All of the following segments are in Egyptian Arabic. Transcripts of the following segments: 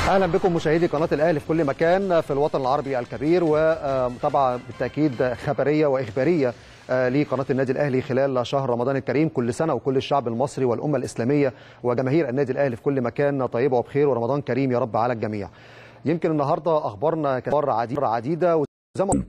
اهلا بكم مشاهدي قناه الاهلي في كل مكان في الوطن العربي الكبير وطبعا بالتاكيد خبريه واخباريه لقناه النادي الاهلي خلال شهر رمضان الكريم كل سنه وكل الشعب المصري والامه الاسلاميه وجماهير النادي الاهلي في كل مكان طيبه وبخير ورمضان كريم يا رب على الجميع. يمكن النهارده اخبارنا كبار عديده وزي ما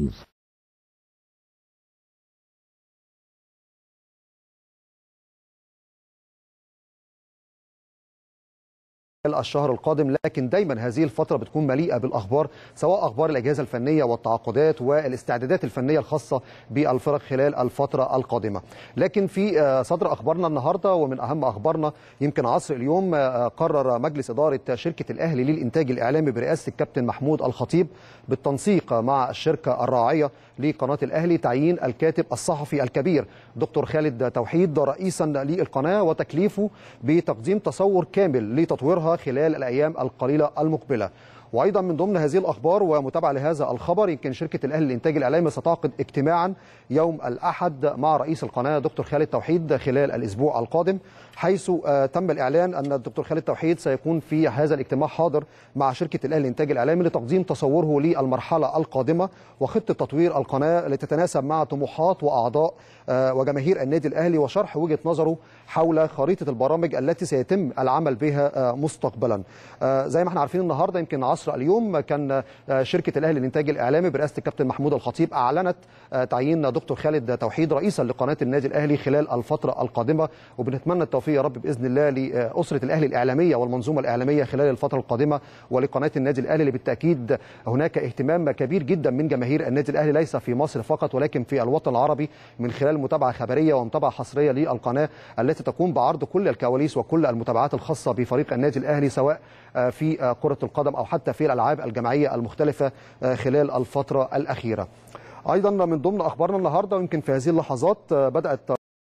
الشهر القادم لكن دايما هذه الفترة بتكون مليئة بالأخبار سواء أخبار الأجهزة الفنية والتعاقدات والاستعدادات الفنية الخاصة بالفرق خلال الفترة القادمة لكن في صدر أخبارنا النهاردة ومن أهم أخبارنا يمكن عصر اليوم قرر مجلس إدارة شركة الأهلي للإنتاج الإعلامي برئاسة الكابتن محمود الخطيب بالتنسيق مع الشركة الراعية لقناة الأهلي تعيين الكاتب الصحفي الكبير دكتور خالد توحيد رئيسا للقناة وتكليفه بتقديم تصور كامل لتطويرها خلال الأيام القليلة المقبلة وايضا من ضمن هذه الاخبار ومتابعه لهذا الخبر يمكن شركه الاهلي للانتاج الاعلامي ستعقد اجتماعا يوم الاحد مع رئيس القناه دكتور خالد توحيد خلال الاسبوع القادم حيث تم الاعلان ان الدكتور خالد توحيد سيكون في هذا الاجتماع حاضر مع شركه الاهلي للانتاج الاعلامي لتقديم تصوره للمرحله القادمه وخطه تطوير القناه لتتناسب مع طموحات واعضاء وجماهير النادي الاهلي وشرح وجهه نظره حول خريطه البرامج التي سيتم العمل بها مستقبلا زي ما احنا عارفين النهارده يمكن عصر اليوم كان شركه الاهلي للانتاج الاعلامي برئاسه الكابتن محمود الخطيب اعلنت تعيين دكتور خالد توحيد رئيسا لقناه النادي الاهلي خلال الفتره القادمه وبنتمنى التوفيق يا رب باذن الله لاسره الاهلي الاعلاميه والمنظومه الاعلاميه خلال الفتره القادمه ولقناه النادي الاهلي اللي بالتاكيد هناك اهتمام كبير جدا من جماهير النادي الاهلي ليس في مصر فقط ولكن في الوطن العربي من خلال متابعه خبريه ومتابعه حصريه للقناه التي تقوم بعرض كل الكواليس وكل المتابعات الخاصه بفريق النادي الاهلي سواء في كره القدم او حتى في الالعاب الجماعيه المختلفه خلال الفتره الاخيره. ايضا من ضمن اخبارنا النهارده ويمكن في هذه اللحظات بدات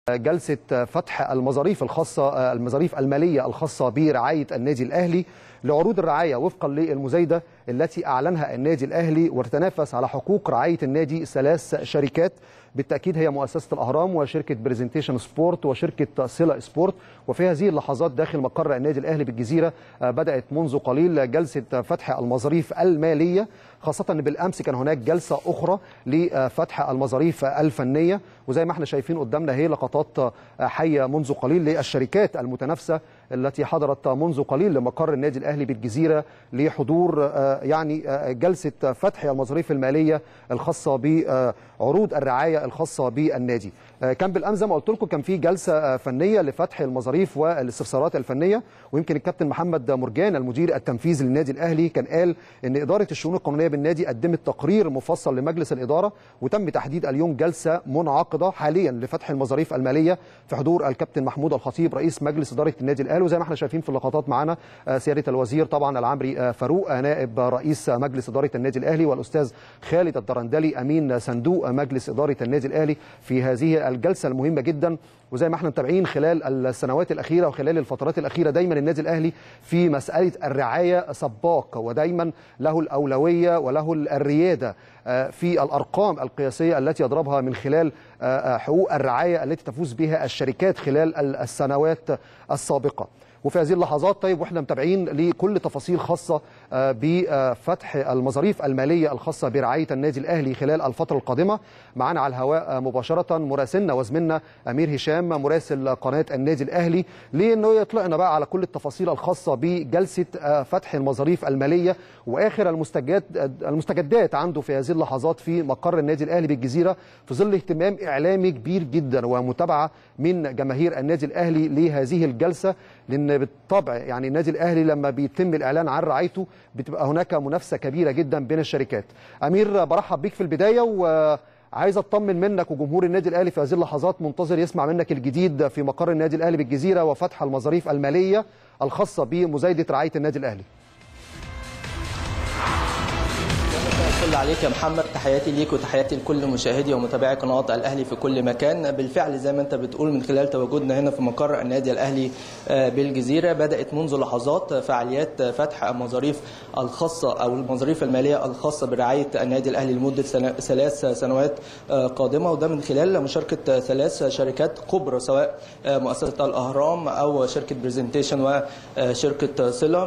جلسه فتح المظاريف الخاصه المظاريف الماليه الخاصه برعايه النادي الاهلي لعروض الرعايه وفقا للمزايده التي اعلنها النادي الاهلي وتتنافس على حقوق رعايه النادي ثلاث شركات بالتاكيد هي مؤسسه الاهرام وشركه برزنتيشن سبورت وشركه سيلا سبورت وفي هذه اللحظات داخل مقر النادي الاهلي بالجزيره بدات منذ قليل جلسه فتح المظاريف الماليه خاصه ان بالامس كان هناك جلسه اخرى لفتح المظاريف الفنيه وزي ما احنا شايفين قدامنا هي لقطات حيه منذ قليل للشركات المتنافسه التي حضرت منذ قليل لمقر النادي الاهلي بالجزيره لحضور يعني جلسه فتح المظاريف الماليه الخاصه بعروض الرعايه الخاصه بالنادي. كان بالامس زي ما قلت لكم كان في جلسه فنيه لفتح المظاريف والاستفسارات الفنيه ويمكن الكابتن محمد مرجان المدير التنفيذي للنادي الاهلي كان قال ان اداره الشؤون القانونيه بالنادي قدمت تقرير مفصل لمجلس الاداره وتم تحديد اليوم جلسه منعقده حاليا لفتح المظاريف الماليه في حضور الكابتن محمود الخطيب رئيس مجلس اداره النادي الاهلي وزي ما احنا شايفين في اللقطات معانا سياده الوزير طبعا العمري فاروق نائب رئيس مجلس اداره النادي الاهلي والاستاذ خالد الدرندلي امين صندوق مجلس اداره النادي الاهلي في هذه الجلسه المهمه جدا وزي ما احنا متابعين خلال السنوات الاخيره وخلال الفترات الاخيره دايما النادي الاهلي في مساله الرعايه سباق ودايما له الاولويه وله الرياده في الارقام القياسيه التي يضربها من خلال حقوق الرعايه التي تفوز بها الشركات خلال السنوات السابقه. وفي هذه اللحظات طيب واحنا متابعين لكل تفاصيل خاصه بفتح المظاريف الماليه الخاصه برعايه النادي الاهلي خلال الفتره القادمه معنا على الهواء مباشره مراسلنا وزميلنا امير هشام مراسل قناه النادي الاهلي لانه يطلعنا بقى على كل التفاصيل الخاصه بجلسه فتح المظاريف الماليه واخر المستجدات المستجدات عنده في هذه اللحظات في مقر النادي الاهلي بالجزيره في ظل اهتمام اعلامي كبير جدا ومتابعه من جماهير النادي الاهلي لهذه الجلسه لان بالطبع يعني النادي الاهلي لما بيتم الاعلان عن رعايته بتبقى هناك منافسه كبيره جدا بين الشركات. امير برحب بيك في البدايه وعايز اطمن منك وجمهور النادي الاهلي في هذه اللحظات منتظر يسمع منك الجديد في مقر النادي الاهلي بالجزيره وفتح المظاريف الماليه الخاصه بمزايده رعايه النادي الاهلي. الفل عليك يا محمد تحياتي ليك وتحياتي لكل مشاهدي ومتابعي قناه الاهلي في كل مكان بالفعل زي ما انت بتقول من خلال تواجدنا هنا في مقر النادي الاهلي بالجزيره بدات منذ لحظات فعاليات فتح المظاريف الخاصه او المظاريف الماليه الخاصه برعايه النادي الاهلي لمده ثلاث سنوات قادمه وده من خلال مشاركه ثلاث شركات كبرى سواء مؤسسه الاهرام او شركه برزنتيشن وشركه صله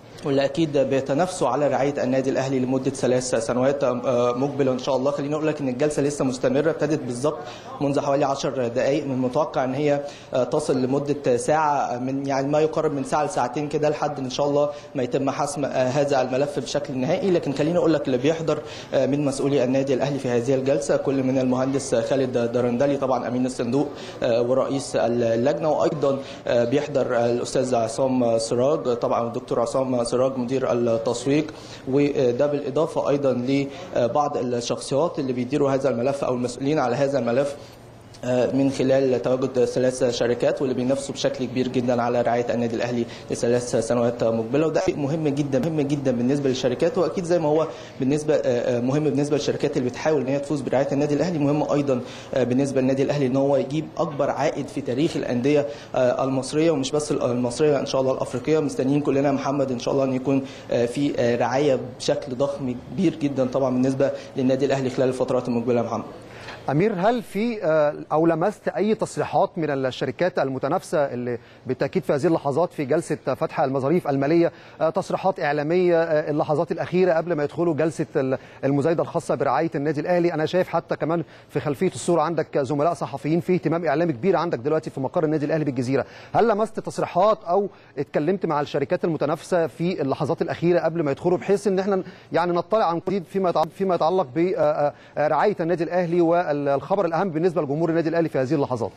واللي اكيد بيتنافسوا على رعايه النادي الاهلي لمده ثلاث سنوات مقبله ان شاء الله خليني اقول لك ان الجلسه لسه مستمره ابتدت بالظبط منذ حوالي 10 دقائق من المتوقع ان هي تصل لمده ساعه من يعني ما يقارب من ساعه لساعتين كده لحد ان شاء الله ما يتم حسم هذا الملف بشكل نهائي لكن خليني اقول لك اللي بيحضر من مسؤولي النادي الاهلي في هذه الجلسه كل من المهندس خالد درندلي طبعا امين الصندوق ورئيس اللجنه وايضا بيحضر الاستاذ عصام سراج طبعا الدكتور عصام سراج مدير التسويق وده بالاضافه ايضا لبعض الشخصيات اللي بيديروا هذا الملف او المسؤولين على هذا الملف من خلال تواجد ثلاث شركات واللي بينافسوا بشكل كبير جدا على رعايه النادي الاهلي لثلاث سنوات مقبله وده شيء مهم جدا مهم جدا بالنسبه للشركات واكيد زي ما هو بالنسبه مهم بالنسبه للشركات اللي بتحاول ان هي تفوز برعايه النادي الاهلي مهم ايضا بالنسبه للنادي الاهلي ان هو يجيب اكبر عائد في تاريخ الانديه المصريه ومش بس المصريه ان شاء الله الافريقيه مستنيين كلنا محمد ان شاء الله ان يكون في رعايه بشكل ضخم كبير جدا طبعا بالنسبه للنادي الاهلي خلال الفترات المقبله يا محمد امير هل في او لمست اي تصريحات من الشركات المتنافسه اللي بالتاكيد في هذه اللحظات في جلسه فتح المظاريف الماليه تصريحات اعلاميه اللحظات الاخيره قبل ما يدخلوا جلسه المزايده الخاصه برعايه النادي الاهلي انا شايف حتى كمان في خلفيه الصوره عندك زملاء صحفيين في اهتمام اعلامي كبير عندك دلوقتي في مقر النادي الاهلي بالجزيره هل لمست تصريحات او اتكلمت مع الشركات المتنافسه في اللحظات الاخيره قبل ما يدخلوا بحيث ان احنا يعني نطلع عن جديد فيما فيما يتعلق برعايه النادي الاهلي و الخبر الاهم بالنسبه لجمهور النادي الاهلي في هذه اللحظات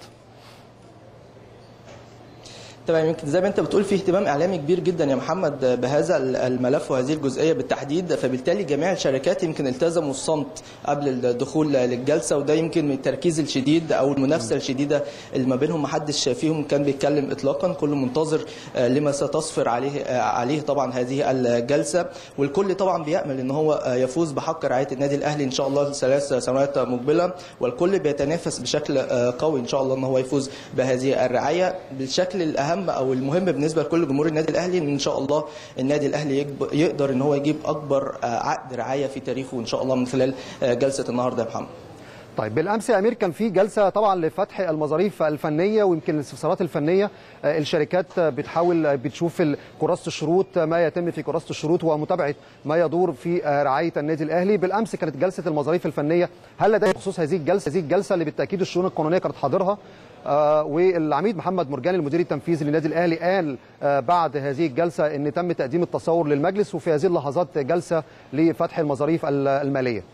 تمام يمكن زي ما انت بتقول في اهتمام اعلامي كبير جدا يا محمد بهذا الملف وهذه الجزئيه بالتحديد فبالتالي جميع الشركات يمكن التزموا الصمت قبل الدخول للجلسه وده يمكن من التركيز الشديد او المنافسه الشديده اللي ما بينهم ما حدش فيهم كان بيتكلم اطلاقا كله منتظر لما ستصفر عليه عليه طبعا هذه الجلسه والكل طبعا بيامل ان هو يفوز بحق رعايه النادي الاهلي ان شاء الله ثلاث سنوات مقبله والكل بيتنافس بشكل قوي ان شاء الله ان هو يفوز بهذه الرعايه بالشكل الاهم الاهم او المهم بالنسبه لكل جمهور النادي الاهلي ان ان شاء الله النادي الاهلي يقدر ان هو يجيب اكبر عقد رعايه في تاريخه ان شاء الله من خلال جلسه النهارده يا محمد طيب بالامس يا امير كان في جلسه طبعا لفتح المظاريف الفنيه ويمكن الاستفسارات الفنيه الشركات بتحاول بتشوف كراسه الشروط ما يتم في كراسه الشروط ومتابعه ما يدور في رعايه النادي الاهلي بالامس كانت جلسه المظاريف الفنيه هل لديك بخصوص هذه الجلسه هذه الجلسه اللي بالتاكيد الشؤون القانونيه كانت حاضرها آه والعميد محمد مرجان المدير التنفيذي للنادي الاهلي قال آه بعد هذه الجلسه ان تم تقديم التصور للمجلس وفي هذه اللحظات جلسه لفتح المظاريف الماليه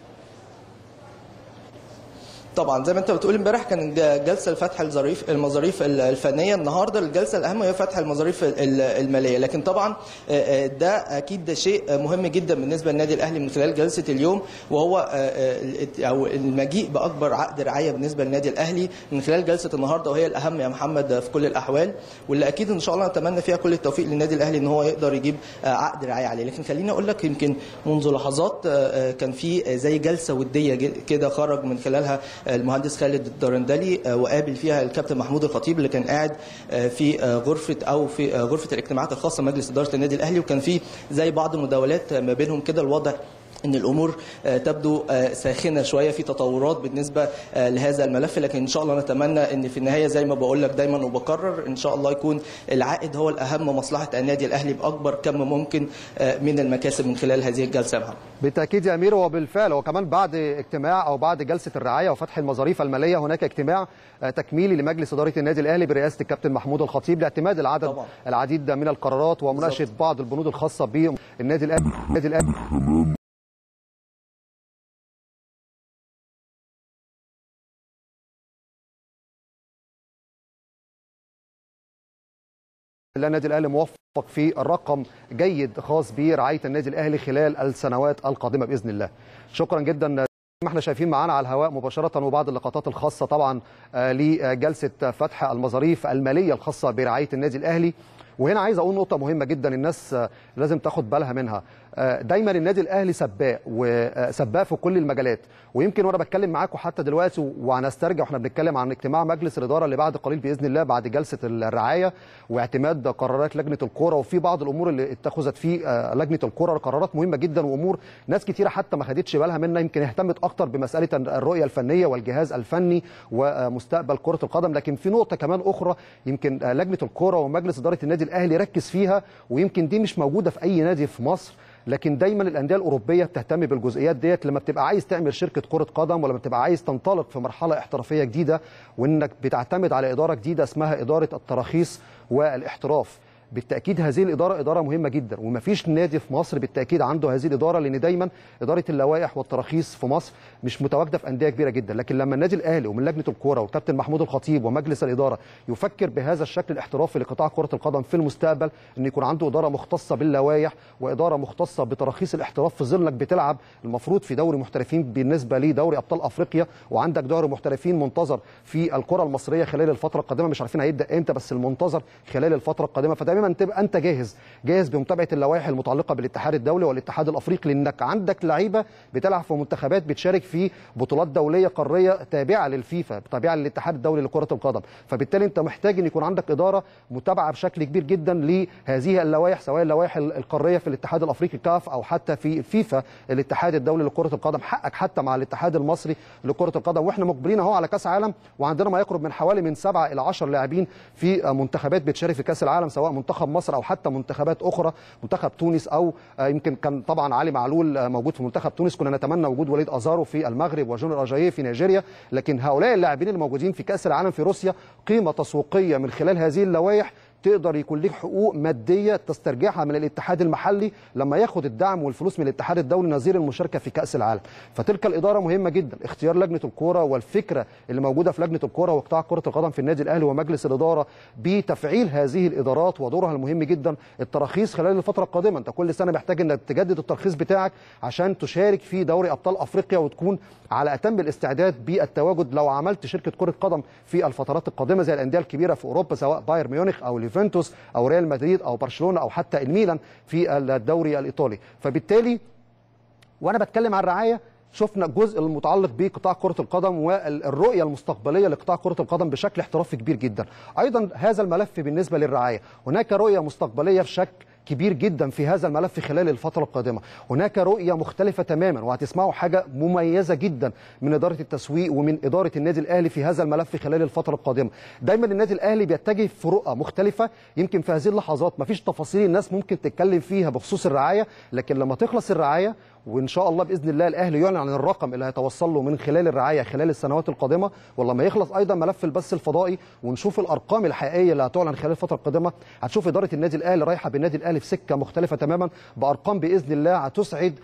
طبعا زي ما انت بتقول امبارح كان جلسه لفتح الظريف المظاريف الفنيه النهارده الجلسه الاهم هي فتح المظاريف الماليه لكن طبعا ده اكيد ده شيء مهم جدا بالنسبه للنادي الاهلي من خلال جلسه اليوم وهو او المجيء باكبر عقد رعايه بالنسبه للنادي الاهلي من خلال جلسه النهارده وهي الاهم يا محمد في كل الاحوال واللي اكيد ان شاء الله نتمنى فيها كل التوفيق للنادي الاهلي ان هو يقدر يجيب عقد رعايه عليه لكن خليني اقول لك يمكن منذ لحظات كان في زي جلسه وديه كده خرج من خلالها المهندس خالد الدرندلي وقابل فيها الكابتن محمود الخطيب اللي كان قاعد في غرفه او في غرفه الاجتماعات الخاصه مجلس اداره النادي الاهلي وكان في زي بعض المداولات ما بينهم كده الوضع ان الامور تبدو ساخنه شويه في تطورات بالنسبه لهذا الملف لكن ان شاء الله نتمنى ان في النهايه زي ما بقول لك دايما وبكرر ان شاء الله يكون العائد هو الاهم مصلحه النادي الاهلي باكبر كم ممكن من المكاسب من خلال هذه الجلسه يا محمد. بالتاكيد يا امير وبالفعل وكمان بعد اجتماع او بعد جلسه الرعايه وفتح المظاريف الماليه هناك اجتماع تكميلي لمجلس اداره النادي الاهلي برئاسه الكابتن محمود الخطيب لاعتماد العدد طبعا. العديد من القرارات ومناقشه بعض البنود الخاصه بالنادي الاهلي النادي الاهلي النادي الاهلي موفق في الرقم جيد خاص برعايه النادي الاهلي خلال السنوات القادمه باذن الله. شكرا جدا ما احنا شايفين معانا على الهواء مباشره وبعض اللقطات الخاصه طبعا لجلسه فتح المظاريف الماليه الخاصه برعايه النادي الاهلي وهنا عايز اقول نقطه مهمه جدا الناس لازم تاخد بالها منها دايما النادي الاهلي سباق وسباق في كل المجالات ويمكن وانا بتكلم معاكم حتى دلوقتي وهنسترجع واحنا بنتكلم عن اجتماع مجلس الاداره اللي بعد قليل باذن الله بعد جلسه الرعايه واعتماد قرارات لجنه الكوره وفي بعض الامور اللي اتخذت في لجنه الكوره قرارات مهمه جدا وامور ناس كتيره حتى ما خدتش بالها منها يمكن اهتمت اكتر بمساله الرؤيه الفنيه والجهاز الفني ومستقبل كره القدم لكن في نقطه كمان اخرى يمكن لجنه الكوره ومجلس اداره النادي الاهلي ركز فيها ويمكن دي مش موجوده في اي نادي في مصر لكن دايما الانديه الاوروبيه بتهتم بالجزئيات ديت لما بتبقى عايز تعمل شركه كره قدم ولا بتبقى عايز تنطلق في مرحله احترافيه جديده وانك بتعتمد على اداره جديده اسمها اداره التراخيص والاحتراف بالتاكيد هذه الاداره اداره مهمه جدا ومفيش نادي في مصر بالتاكيد عنده هذه الاداره لان دايما اداره اللوائح والتراخيص في مصر مش متواجده في انديه كبيره جدا لكن لما النادي الاهلي ومن لجنه الكوره والكابتن محمود الخطيب ومجلس الاداره يفكر بهذا الشكل الاحترافي لقطاع كره القدم في المستقبل ان يكون عنده اداره مختصه باللوائح واداره مختصه بتراخيص الاحتراف في ظل انك بتلعب المفروض في دوري محترفين بالنسبه لدوري ابطال افريقيا وعندك دوري محترفين منتظر في الكره المصريه خلال الفتره القادمه مش عارفين هيبدا امتى بس المنتظر خلال الفتره القادمه فدايما تبقى انت جاهز جاهز بمتابعه اللوائح المتعلقه بالاتحاد الدولي والاتحاد الافريقي لانك عندك لعيبه بتلعب في منتخبات بتشارك في بطولات دوليه قاريه تابعه للفيفا تابعه للاتحاد الدولي لكره القدم فبالتالي انت محتاج ان يكون عندك اداره متابعه بشكل كبير جدا لهذه اللوائح سواء اللوائح القاريه في الاتحاد الافريقي كاف او حتى في فيفا الاتحاد الدولي لكره القدم حقك حتى مع الاتحاد المصري لكره القدم واحنا مقبلين اهو على كاس عالم وعندنا ما يقرب من حوالي من سبعة الى 10 لاعبين في منتخبات بتشارك في كاس العالم سواء منتخب مصر او حتى منتخبات اخرى منتخب تونس او يمكن كان طبعا علي معلول موجود في منتخب تونس كنا نتمنى وجود وليد ازارو في المغرب وجونيور اجاييه في نيجيريا لكن هؤلاء اللاعبين الموجودين في كاس العالم في روسيا قيمه تسويقيه من خلال هذه اللوائح تقدر يكون ليك حقوق ماديه تسترجعها من الاتحاد المحلي لما ياخد الدعم والفلوس من الاتحاد الدولي نظير المشاركه في كاس العالم فتلك الاداره مهمه جدا اختيار لجنه الكوره والفكره اللي موجوده في لجنه الكوره وقطاع كره القدم في النادي الاهلي ومجلس الاداره بتفعيل هذه الادارات ودورها المهم جدا التراخيص خلال الفتره القادمه انت كل سنه محتاج انك تجدد الترخيص بتاعك عشان تشارك في دوري ابطال افريقيا وتكون على اتم الاستعداد بالتواجد لو عملت شركه كره قدم في الفترات القادمه زي الانديه الكبيره في اوروبا سواء بايرن ميونخ او يوفنتوس او ريال مدريد او برشلونه او حتى الميلان في الدوري الايطالي فبالتالي وانا بتكلم عن الرعايه شفنا الجزء المتعلق بقطاع كره القدم والرؤيه المستقبليه لقطاع كره القدم بشكل احترافي كبير جدا ايضا هذا الملف بالنسبه للرعايه هناك رؤيه مستقبليه بشكل كبير جدا في هذا الملف خلال الفترة القادمة هناك رؤية مختلفة تماما وهتسمعوا حاجة مميزة جدا من إدارة التسويق ومن إدارة النادي الأهلي في هذا الملف خلال الفترة القادمة دايما النادي الأهلي بيتجه في رؤى مختلفة يمكن في هذه اللحظات مفيش تفاصيل الناس ممكن تتكلم فيها بخصوص الرعاية لكن لما تخلص الرعاية وان شاء الله باذن الله الاهلي يعلن عن الرقم اللي هيتوصل له من خلال الرعايه خلال السنوات القادمه ولما يخلص ايضا ملف البث الفضائي ونشوف الارقام الحقيقيه اللي هتعلن خلال الفتره القادمه هتشوف اداره النادي الاهلي رايحه بالنادي الاهلي في سكه مختلفه تماما بارقام باذن الله هتسعد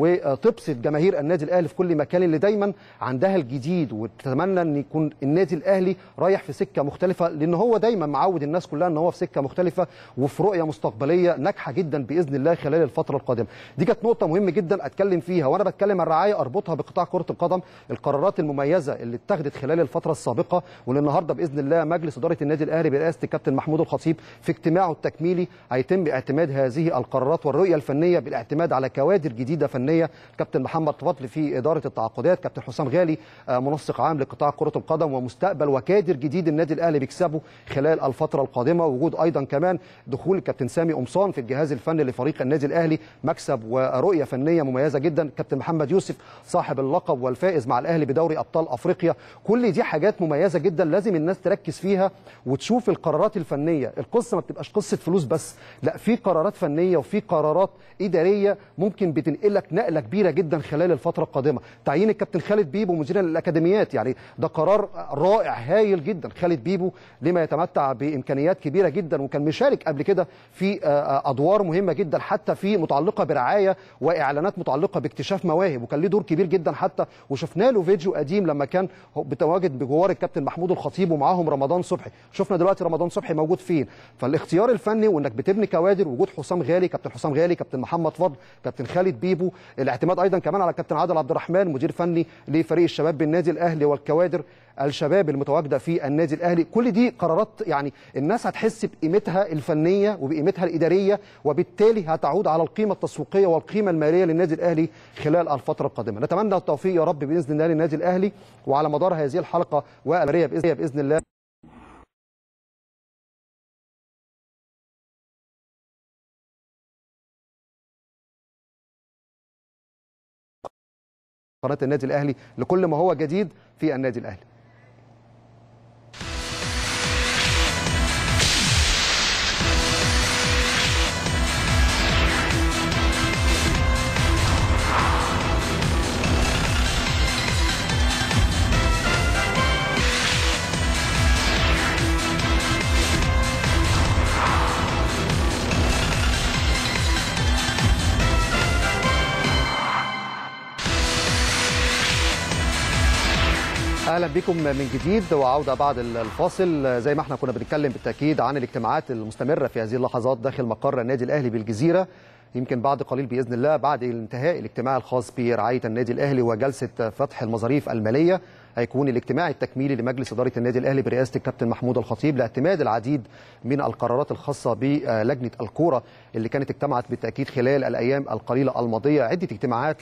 وتبسط جماهير النادي الاهلي في كل مكان اللي دايما عندها الجديد وتتمنى ان يكون النادي الاهلي رايح في سكه مختلفه لان هو دايما معود الناس كلها ان هو في سكه مختلفه وفي رؤيه مستقبليه ناجحه جدا باذن الله خلال الفتره القادمه دي كانت نقطه مهمه جدا اتكلم فيها وانا بتكلم عن الرعايه اربطها بقطاع كره القدم القرارات المميزه اللي اتخذت خلال الفتره السابقه واللي النهارده باذن الله مجلس اداره النادي الاهلي برئاسه الكابتن محمود الخطيب في اجتماعه التكميلي هيتم اعتماد هذه القرارات والرؤيه الفنيه بالاعتماد على كوادر جديده فنيه كابتن محمد فضل في اداره التعاقدات كابتن حسام غالي منسق عام لقطاع كره القدم ومستقبل وكادر جديد النادي الاهلي بيكسبه خلال الفتره القادمه وجود ايضا كمان دخول الكابتن سامي قمصان في الجهاز الفني لفريق النادي الاهلي مكسب ورؤيه فنيه مميزه جدا كابتن محمد يوسف صاحب اللقب والفائز مع الاهلي بدوري ابطال افريقيا كل دي حاجات مميزه جدا لازم الناس تركز فيها وتشوف القرارات الفنيه القصه ما بتبقاش قصه فلوس بس لا في قرارات فنيه وفي قرارات اداريه ممكن بتنقلك نقله كبيره جدا خلال الفتره القادمه تعيين الكابتن خالد بيبو مديرا للاكاديميات يعني ده قرار رائع هايل جدا خالد بيبو لما يتمتع بامكانيات كبيره جدا وكان مشارك قبل كده في ادوار مهمه جدا حتى في متعلقه برعايه واعلانات متعلقه باكتشاف مواهب وكان ليه دور كبير جدا حتى وشفنا له فيديو قديم لما كان بتواجد بجوار الكابتن محمود الخطيب ومعاهم رمضان صبحي شفنا دلوقتي رمضان صبحي موجود فين فالاختيار الفني وانك بتبني كوادر وجود حسام غالي كابتن حسام غالي كابتن محمد فضل كابتن خالد بيبو الاعتماد ايضا كمان على كابتن عادل عبد الرحمن مدير فني لفريق الشباب بالنادي الاهلي والكوادر الشباب المتواجده في النادي الاهلي كل دي قرارات يعني الناس هتحس بقيمتها الفنيه وبقيمتها الاداريه وبالتالي هتعود على القيمه التسويقيه والقيمه الماليه للنادي الاهلي خلال الفتره القادمه نتمنى التوفيق يا رب باذن الله للنادي الاهلي وعلى مدار هذه الحلقه والمريه باذن الله قناه النادي الاهلي لكل ما هو جديد في النادي الاهلي اهلا بكم من جديد وعوده بعد الفاصل زي ما احنا كنا بنتكلم بالتاكيد عن الاجتماعات المستمره في هذه اللحظات داخل مقر النادي الاهلي بالجزيره يمكن بعد قليل باذن الله بعد انتهاء الاجتماع الخاص برعايه النادي الاهلي وجلسه فتح المظاريف الماليه هيكون الاجتماع التكميلي لمجلس اداره النادي الاهلي برئاسه الكابتن محمود الخطيب لاعتماد العديد من القرارات الخاصه بلجنه الكوره اللي كانت اجتمعت بالتاكيد خلال الايام القليله الماضيه عده اجتماعات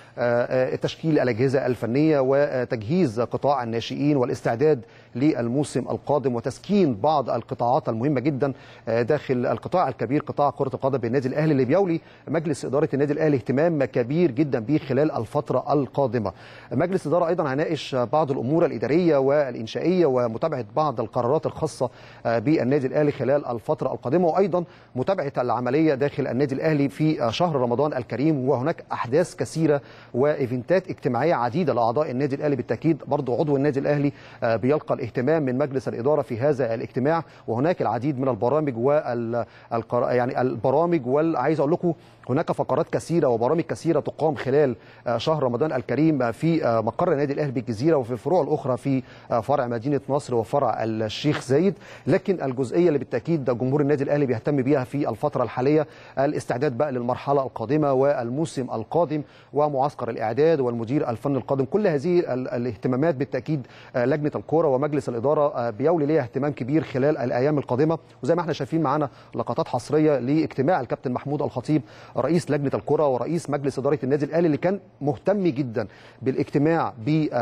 لتشكيل الاجهزه الفنيه وتجهيز قطاع الناشئين والاستعداد للموسم القادم وتسكين بعض القطاعات المهمه جدا داخل القطاع الكبير قطاع كره القدم بالنادي الاهلي اللي بيولي مجلس اداره النادي الاهلي اهتمام كبير جدا به خلال الفتره القادمه. مجلس الاداره ايضا هيناقش بعض الامور الاداريه والانشائيه ومتابعه بعض القرارات الخاصه بالنادي الاهلي خلال الفتره القادمه وايضا متابعه العمليه داخل النادي الاهلي في شهر رمضان الكريم وهناك احداث كثيره وايفنتات اجتماعيه عديده لاعضاء النادي الاهلي بالتاكيد برضو عضو النادي الاهلي بيلقى الاهتمام من مجلس الاداره في هذا الاجتماع وهناك العديد من البرامج وال يعني البرامج وعايز اقول لكم هناك فقرات كثيره وبرامج كثيره تقام خلال شهر رمضان الكريم في مقر النادي الاهلي بالجزيره وفي الفروع الاخرى في فرع مدينه نصر وفرع الشيخ زايد لكن الجزئيه اللي بالتاكيد جمهور النادي الاهلي بيهتم بيها في الفتره الحاليه الاستعداد بقى للمرحله القادمه والموسم القادم ومعسكر الاعداد والمدير الفني القادم كل هذه الاهتمامات بالتاكيد لجنه الكوره ومجلس الاداره بيولي ليها اهتمام كبير خلال الايام القادمه وزي ما احنا شايفين معانا لقطات حصريه لاجتماع الكابتن محمود الخطيب رئيس لجنه الكره ورئيس مجلس اداره النادي الاهلي اللي كان مهتم جدا بالاجتماع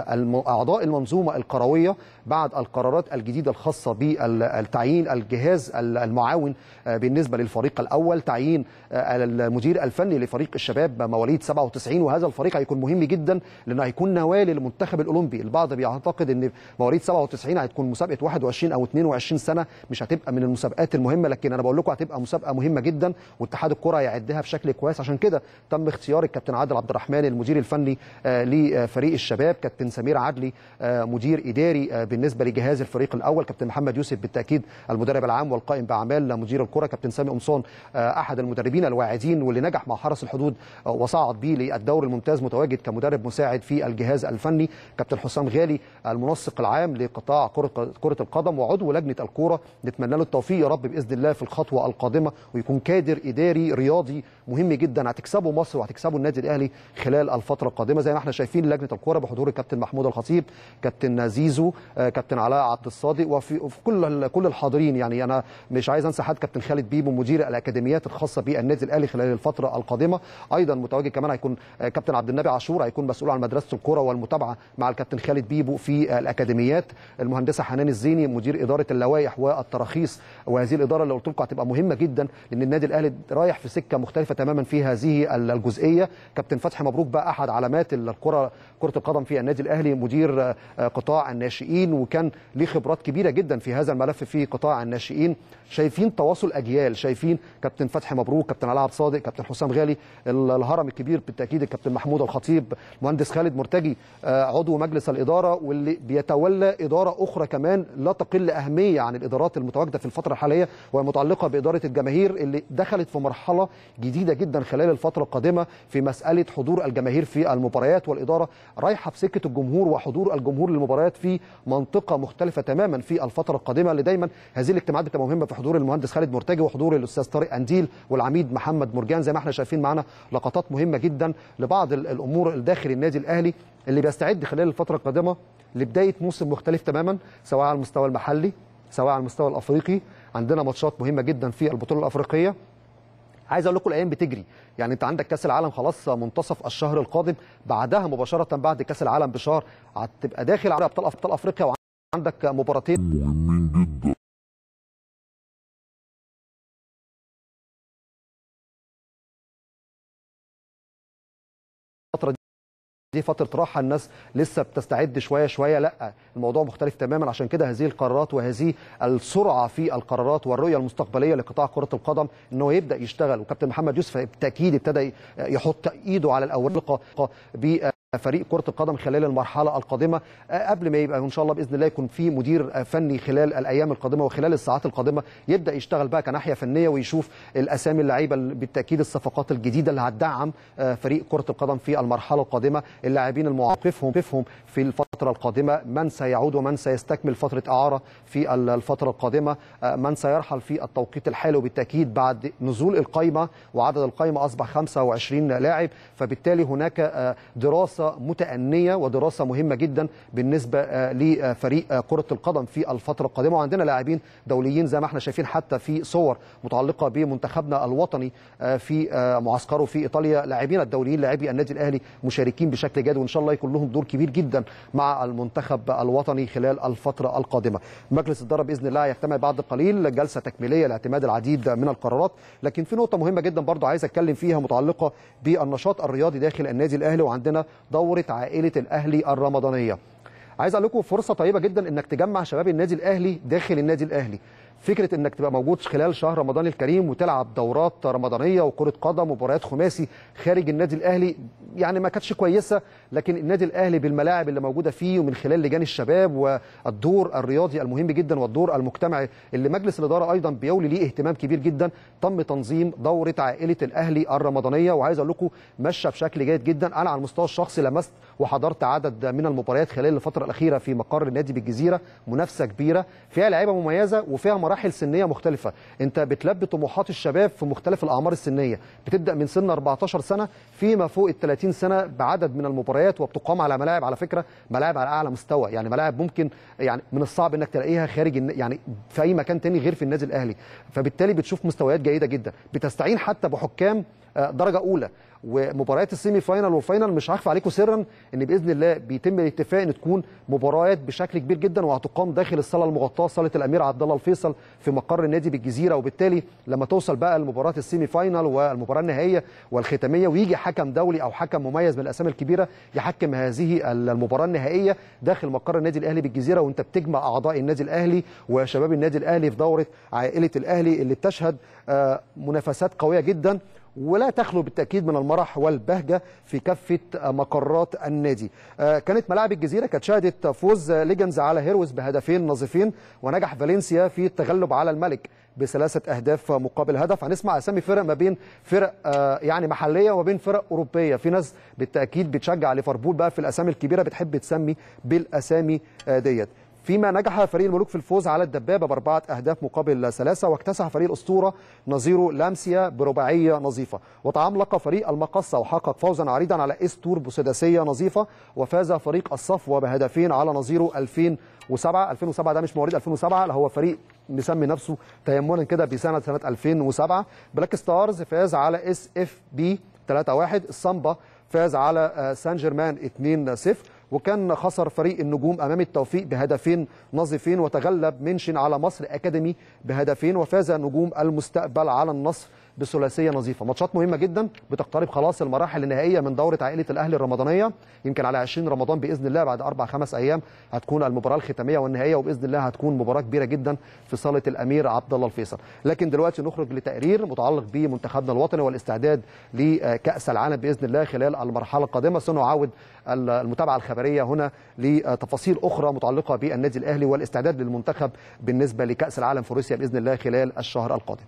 باعضاء المنظومه الكرويه بعد القرارات الجديده الخاصه بالتعيين الجهاز المعاون بالنسبه للفريق الاول تعيين المدير الفني لفريق الشباب مواليد 97 وهذا الفريق هيكون مهم جدا لانه هيكون نواه للمنتخب الاولمبي البعض بيعتقد ان مواليد 97 هتكون مسابقه 21 او 22 سنه مش هتبقى من المسابقات المهمه لكن انا بقول لكم هتبقى مسابقه مهمه جدا واتحاد الكره هيعدها بشكل كويس عشان كده تم اختيار الكابتن عادل عبد الرحمن المدير الفني لفريق الشباب كابتن سمير عدلي مدير اداري بالنسبه لجهاز الفريق الاول كابتن محمد يوسف بالتاكيد المدرب العام والقائم باعمال مدير الكره كابتن سامي قمصان احد المدربين الواعدين واللي نجح مع حرس الحدود وصعد بيه للدوري الممتاز متواجد كمدرب مساعد في الجهاز الفني كابتن حسام غالي المنسق العام لقطاع كره كره القدم وعضو لجنه الكوره نتمنى له التوفيق يا رب باذن الله في الخطوه القادمه ويكون كادر اداري رياضي مهم جدا هتكسبوا مصر وهتكسبوا النادي الاهلي خلال الفتره القادمه زي ما احنا شايفين لجنه الكوره بحضور الكابتن محمود الخطيب كابتن زيزو كابتن علاء عبد الصادق وفي, وفي كل كل الحاضرين يعني انا مش عايز انسى حد كابتن خالد بيبو مدير الاكاديميات الخاصه بالنادي الاهلي خلال الفتره القادمه ايضا متواجد كمان هيكون كابتن عبد النبي عاشور هيكون مسؤول عن مدرسه الكوره والمتابعه مع الكابتن خالد بيبو في الاكاديميات المهندسه حنان الزيني مدير اداره اللوائح والتراخيص وهذه الاداره اللي قلت لكم هتبقى مهمه جدا لان النادي الاهلي رايح في سكه مختلفه تماما في هذه الجزئيه كابتن فتحي مبروك بقى احد علامات الكره كره القدم في النادي الاهلي مدير قطاع الناشئين وكان ليه خبرات كبيره جدا في هذا الملف في قطاع الناشئين شايفين تواصل اجيال شايفين كابتن فتحي مبروك كابتن علاء عبد الصادق كابتن حسام غالي الهرم الكبير بالتاكيد الكابتن محمود الخطيب المهندس خالد مرتجي عضو مجلس الاداره واللي بيتولى اداره اخرى كمان لا تقل اهميه عن الادارات المتواجده في الفتره الحاليه والمتعلقه باداره الجماهير اللي دخلت في مرحله جديده جدا خلال الفتره القادمه في مساله حضور الجماهير في المباريات والاداره رايحه في سكه الجمهور وحضور الجمهور للمباريات في منطقه مختلفه تماما في الفتره القادمه اللي دايما هذه الاجتماعات بتبقى مهمه في حضور المهندس خالد مرتجي وحضور الاستاذ طارق انديل والعميد محمد مرجان زي ما احنا شايفين معانا لقطات مهمه جدا لبعض الامور داخل النادي الاهلي اللي بيستعد خلال الفتره القادمه لبدايه موسم مختلف تماما سواء على المستوى المحلي سواء على المستوى الافريقي عندنا ماتشات مهمه جدا في البطوله الافريقيه عايز اقول لكم الايام بتجري يعني انت عندك كاس العالم خلاص منتصف الشهر القادم بعدها مباشره بعد كاس العالم بشهر هتبقى داخل على ابطال ابطال افريقيا وعندك مباراتين مهمين جدا الفتره دي فتره راحه الناس لسه بتستعد شويه شويه لا الموضوع مختلف تماما عشان كده هذه القرارات وهذه السرعه في القرارات والرؤيه المستقبليه لقطاع كره القدم انه يبدا يشتغل وكابتن محمد يوسف بالتاكيد ابتدى يحط ايده على الاوراق فريق كره القدم خلال المرحله القادمه قبل ما يبقى ان شاء الله باذن الله يكون في مدير فني خلال الايام القادمه وخلال الساعات القادمه يبدا يشتغل بقى كناحيه فنيه ويشوف الاسامي اللعيبه بالتاكيد الصفقات الجديده اللي هتدعم فريق كره القدم في المرحله القادمه اللاعبين الموقفهم كيفهم في الفتره القادمه من سيعود ومن سيستكمل فتره اعاره في الفتره القادمه من سيرحل في التوقيت الحالي وبالتاكيد بعد نزول القائمه وعدد القائمه اصبح 25 لاعب فبالتالي هناك دراسه متأنية ودراسة مهمة جدا بالنسبة لفريق كرة القدم في الفترة القادمة وعندنا لاعبين دوليين زي ما احنا شايفين حتى في صور متعلقة بمنتخبنا الوطني في معسكره في إيطاليا لاعبين الدوليين لاعبي النادي الأهلي مشاركين بشكل جاد وإن شاء الله يكون لهم دور كبير جدا مع المنتخب الوطني خلال الفترة القادمة مجلس الإدارة بإذن الله يجتمع بعد قليل جلسة تكميلية لاعتماد العديد من القرارات لكن في نقطة مهمة جدا برضو عايز أتكلم فيها متعلقة بالنشاط الرياضي داخل النادي الأهلي وعندنا دورة عائلة الأهلي الرمضانية عايز اقول لكم فرصه طيبه جدا انك تجمع شباب النادي الاهلي داخل النادي الاهلي فكره انك تبقى موجود خلال شهر رمضان الكريم وتلعب دورات رمضانيه وكره قدم ومباريات خماسي خارج النادي الاهلي يعني ما كانتش كويسه لكن النادي الاهلي بالملاعب اللي موجوده فيه ومن خلال لجان الشباب والدور الرياضي المهم جدا والدور المجتمعي اللي مجلس الاداره ايضا بيولي ليه اهتمام كبير جدا تم تنظيم دوره عائله الاهلي الرمضانيه وعايز اقول لكم ماشيه بشكل جيد جدا انا على المستوى الشخصي لمست وحضرت عدد من المباريات خلال الفتره الاخيره في مقر النادي بالجزيره منافسه كبيره فيها لعيبه مميزه وفيها مراحل سنيه مختلفه انت بتلبي طموحات الشباب في مختلف الاعمار السنيه بتبدا من سن 14 سنه فيما فوق ال 30 سنه بعدد من المباريات وبتقام على ملاعب على فكره ملاعب على اعلى مستوى يعني ملاعب ممكن يعني من الصعب انك تلاقيها خارج يعني في اي مكان تاني غير في النادي الاهلي فبالتالي بتشوف مستويات جيده جدا بتستعين حتى بحكام درجه اولى ومباريات السيمي فاينال والفاينال مش هخفى عليكم سرا ان باذن الله بيتم الاتفاق ان تكون مباريات بشكل كبير جدا وهتقام داخل الصاله المغطاه صاله الامير عبد الله الفيصل في مقر النادي بالجزيره وبالتالي لما توصل بقى لمباراه السيمي فاينال والمباراه النهائيه والختاميه ويجي حكم دولي او حكم مميز من الاسامي الكبيره يحكم هذه المباراه النهائيه داخل مقر النادي الاهلي بالجزيره وانت بتجمع اعضاء النادي الاهلي وشباب النادي الاهلي في دوره عائله الاهلي اللي بتشهد منافسات قويه جدا ولا تخلو بالتاكيد من المرح والبهجه في كافه مقرات النادي. كانت ملاعب الجزيره كانت شهدت فوز ليجنز على هيروز بهدفين نظيفين ونجح فالنسيا في التغلب على الملك بثلاثه اهداف مقابل هدف هنسمع اسامي فرق ما بين فرق يعني محليه وما بين فرق اوروبيه في ناس بالتاكيد بتشجع ليفربول بقى في الاسامي الكبيره بتحب تسمي بالاسامي ديت فيما نجح فريق الملوك في الفوز على الدبابه باربعه اهداف مقابل ثلاثه واكتسح فريق الاسطوره نظيره لامسيا برباعيه نظيفه وتعمق فريق المقصه وحقق فوزا عريضا على استور بسداسيه نظيفه وفاز فريق الصفوه بهدفين على نظيره 2007 2007 ده مش مواليد 2007 لا هو فريق مسمي نفسه تيمنا كده بسنه سنه 2007 بلاك ستارز فاز على اس اف بي 3-1 السامبا فاز على سان جيرمان 2-0 وكان خسر فريق النجوم امام التوفيق بهدفين نظيفين وتغلب منشن على مصر اكاديمي بهدفين وفاز نجوم المستقبل على النصر بثلاثيه نظيفه ماتشات مهمه جدا بتقترب خلاص المراحل النهائيه من دوره عائله الاهلي الرمضانيه يمكن على 20 رمضان باذن الله بعد اربع خمس ايام هتكون المباراه الختاميه والنهائيه وباذن الله هتكون مباراه كبيره جدا في صاله الامير عبد الله الفيصل لكن دلوقتي نخرج لتقرير متعلق بمنتخبنا الوطني والاستعداد لكاس العالم باذن الله خلال المرحله القادمه سنعاود المتابعه الخبريه هنا لتفاصيل اخرى متعلقه بالنادي الاهلي والاستعداد للمنتخب بالنسبه لكاس العالم في روسيا باذن الله خلال الشهر القادم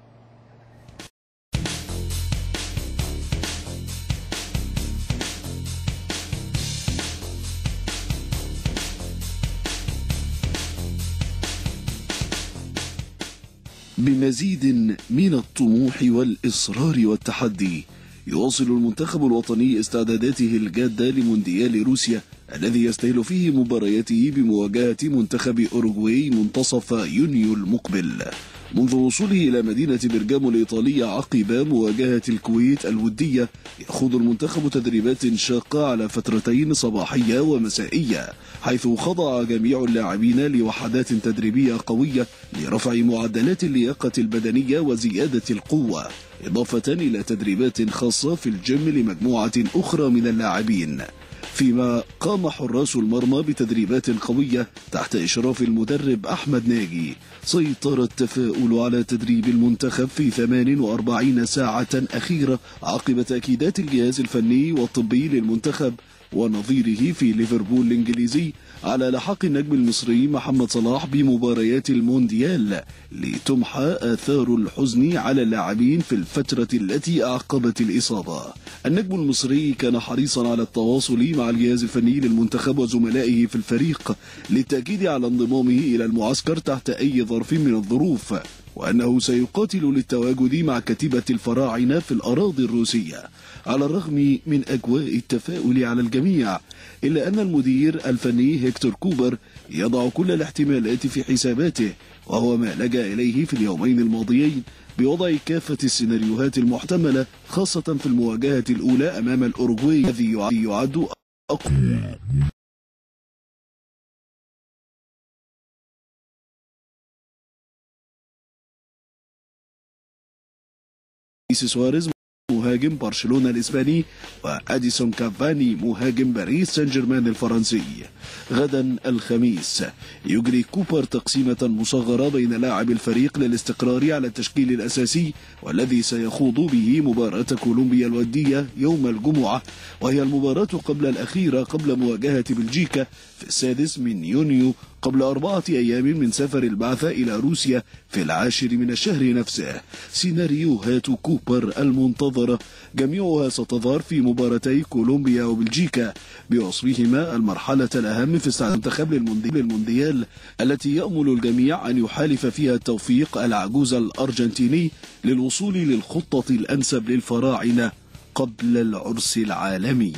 بمزيد من الطموح والإصرار والتحدي يواصل المنتخب الوطني استعداداته الجادة لمونديال روسيا الذي يستهل فيه مبارياته بمواجهة منتخب أوروغواي منتصف يونيو المقبل منذ وصوله إلى مدينة برجامو الإيطالية عقب مواجهة الكويت الودية يخوض المنتخب تدريبات شاقة على فترتين صباحية ومسائية حيث خضع جميع اللاعبين لوحدات تدريبية قوية لرفع معدلات اللياقة البدنية وزيادة القوة إضافة إلى تدريبات خاصة في الجيم لمجموعة أخرى من اللاعبين فيما قام حراس المرمى بتدريبات قوية تحت إشراف المدرب أحمد ناجي سيطر التفاؤل على تدريب المنتخب في 48 ساعة أخيرة عقب تأكيدات الجهاز الفني والطبي للمنتخب ونظيره في ليفربول الإنجليزي على لحاق النجم المصري محمد صلاح بمباريات المونديال لتمحى آثار الحزن على اللاعبين في الفترة التي أعقبت الإصابة النجم المصري كان حريصا على التواصل مع الجهاز الفني للمنتخب وزملائه في الفريق للتأكيد على انضمامه إلى المعسكر تحت أي ظرف من الظروف وأنه سيقاتل للتواجد مع كتيبة الفراعنة في الأراضي الروسية على الرغم من أجواء التفاؤل على الجميع إلا أن المدير الفني هيكتور كوبر يضع كل الاحتمالات في حساباته وهو ما لجأ إليه في اليومين الماضيين بوضع كافة السيناريوهات المحتملة خاصة في المواجهة الأولى أمام الأوروغواي الذي يعد أقوى سواريز مهاجم برشلونة الإسباني وأديسون كافاني مهاجم باريس سان جيرمان الفرنسي غدا الخميس يجري كوبر تقسيمة مصغرة بين لاعب الفريق للاستقرار على التشكيل الأساسي والذي سيخوض به مباراة كولومبيا الودية يوم الجمعة وهي المباراة قبل الأخيرة قبل مواجهة بلجيكا في السادس من يونيو قبل أربعة أيام من سفر البعثة إلى روسيا في العاشر من الشهر نفسه سيناريوهات كوبر المنتظرة جميعها ستظهر في مباراتي كولومبيا وبلجيكا بوصفهما المرحلة الأهم في استعداد المنتخب للمونديال التي يأمل الجميع أن يحالف فيها التوفيق العجوز الأرجنتيني للوصول للخطة الأنسب للفراعنة قبل العرس العالمي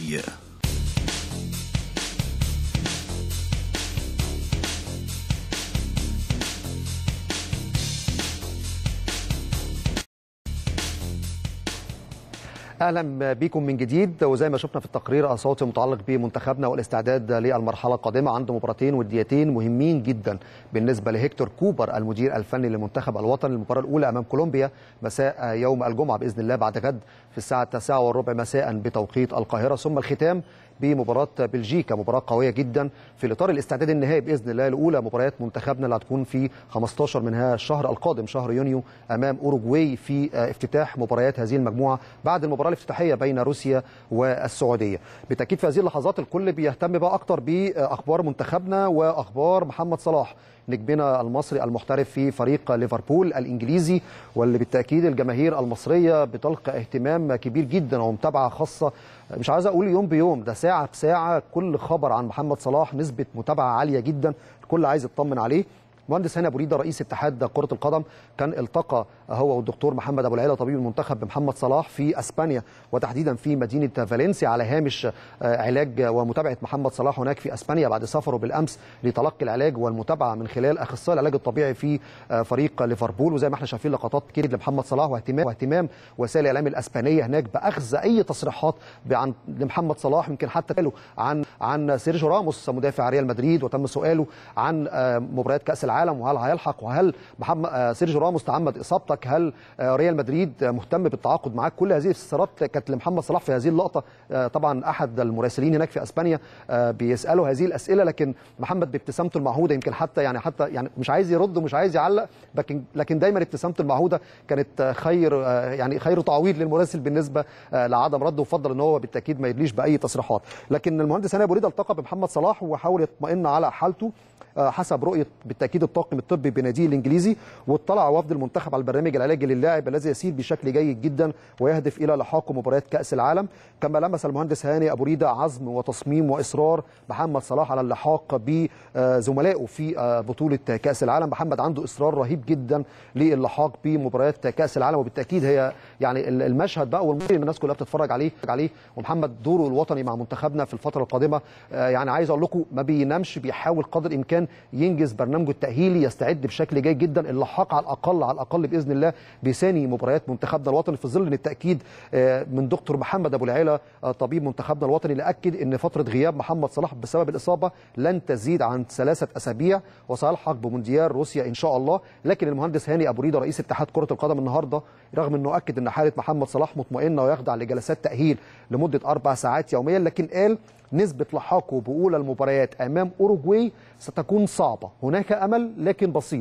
اهلا بكم من جديد وزي ما شفنا في التقرير صوتي متعلق بمنتخبنا والاستعداد للمرحله القادمه عنده مباراتين وديتين مهمين جدا بالنسبه لهيكتور كوبر المدير الفني للمنتخب الوطني المباراه الاولى امام كولومبيا مساء يوم الجمعه باذن الله بعد غد في الساعه 9 والربع مساء بتوقيت القاهره ثم الختام بمباراه بلجيكا مباراه قويه جدا في الاطار الاستعداد النهائي باذن الله لاولى مباريات منتخبنا اللي هتكون في 15 منها الشهر القادم شهر يونيو امام اوروجواي في افتتاح مباريات هذه المجموعه بعد المباراه الافتتاحيه بين روسيا والسعوديه بالتاكيد في هذه اللحظات الكل بيهتم بقى اكتر باخبار منتخبنا واخبار محمد صلاح نجمنا المصري المحترف في فريق ليفربول الانجليزي واللي بالتاكيد الجماهير المصريه بتلقى اهتمام كبير جدا ومتابعه خاصه مش عايز اقول يوم بيوم ده ساعه بساعه كل خبر عن محمد صلاح نسبه متابعه عاليه جدا الكل عايز يطمن عليه مهندس هاني ابو ريده رئيس اتحاد كره القدم كان التقى هو والدكتور محمد ابو العيله طبيب المنتخب بمحمد صلاح في اسبانيا وتحديدا في مدينه فالنسيا على هامش علاج ومتابعه محمد صلاح هناك في اسبانيا بعد سفره بالامس لتلقي العلاج والمتابعه من خلال اخصائي العلاج الطبيعي في فريق ليفربول وزي ما احنا شايفين لقطات كتير لمحمد صلاح واهتمام واهتمام وسائل الاعلام الاسبانيه هناك باخذ اي تصريحات عن لمحمد صلاح يمكن حتى قالوا عن عن سيرجيو راموس مدافع ريال مدريد وتم سؤاله عن مباريات كاس العالم وهل هيلحق وهل محمد سيرجيو راموس تعمد اصابتك هل ريال مدريد مهتم بالتعاقد معاك كل هذه الاستفسارات كانت لمحمد صلاح في هذه اللقطه طبعا احد المراسلين هناك في اسبانيا بيسالوا هذه الاسئله لكن محمد بابتسامته المعهوده يمكن حتى يعني حتى يعني مش عايز يرد ومش عايز يعلق لكن لكن دايما ابتسامته المعهوده كانت خير يعني خير تعويض للمراسل بالنسبه لعدم رده وفضل ان هو بالتاكيد ما يدليش باي تصريحات لكن المهندس هاني ابو ريده التقى بمحمد صلاح وحاول يطمئن على حالته حسب رؤيه بالتاكيد الطاقم الطبي بناديه الانجليزي واطلع وفد المنتخب على البرنامج العلاجي للاعب الذي يسير بشكل جيد جدا ويهدف الى لحاقه مباريات كاس العالم كما لمس المهندس هاني ابو ريده عزم وتصميم واصرار محمد صلاح على اللحاق بزملائه في بطوله كاس العالم محمد عنده اصرار رهيب جدا للحاق بمباريات كاس العالم وبالتاكيد هي يعني المشهد بقى والمرئي الناس كلها بتتفرج عليه عليه ومحمد دوره الوطني مع منتخبنا في الفتره القادمه يعني عايز اقول لكم ما بينامش بيحاول قدر الامكان ينجز برنامجه التاهيلي يستعد بشكل جيد جدا اللحاق على الاقل على الاقل باذن الله بثاني مباريات منتخبنا الوطني في ظل التاكيد من دكتور محمد ابو العيله طبيب منتخبنا الوطني اللي اكد ان فتره غياب محمد صلاح بسبب الاصابه لن تزيد عن ثلاثه اسابيع وسيلحق بمونديال روسيا ان شاء الله لكن المهندس هاني ابو ريده رئيس اتحاد كره القدم النهارده رغم انه اكد ان حاله محمد صلاح مطمئنه ويخضع لجلسات تاهيل لمده اربع ساعات يوميا لكن قال نسبة لحاقه بأولى المباريات أمام أوروجواي ستكون صعبة هناك أمل لكن بسيط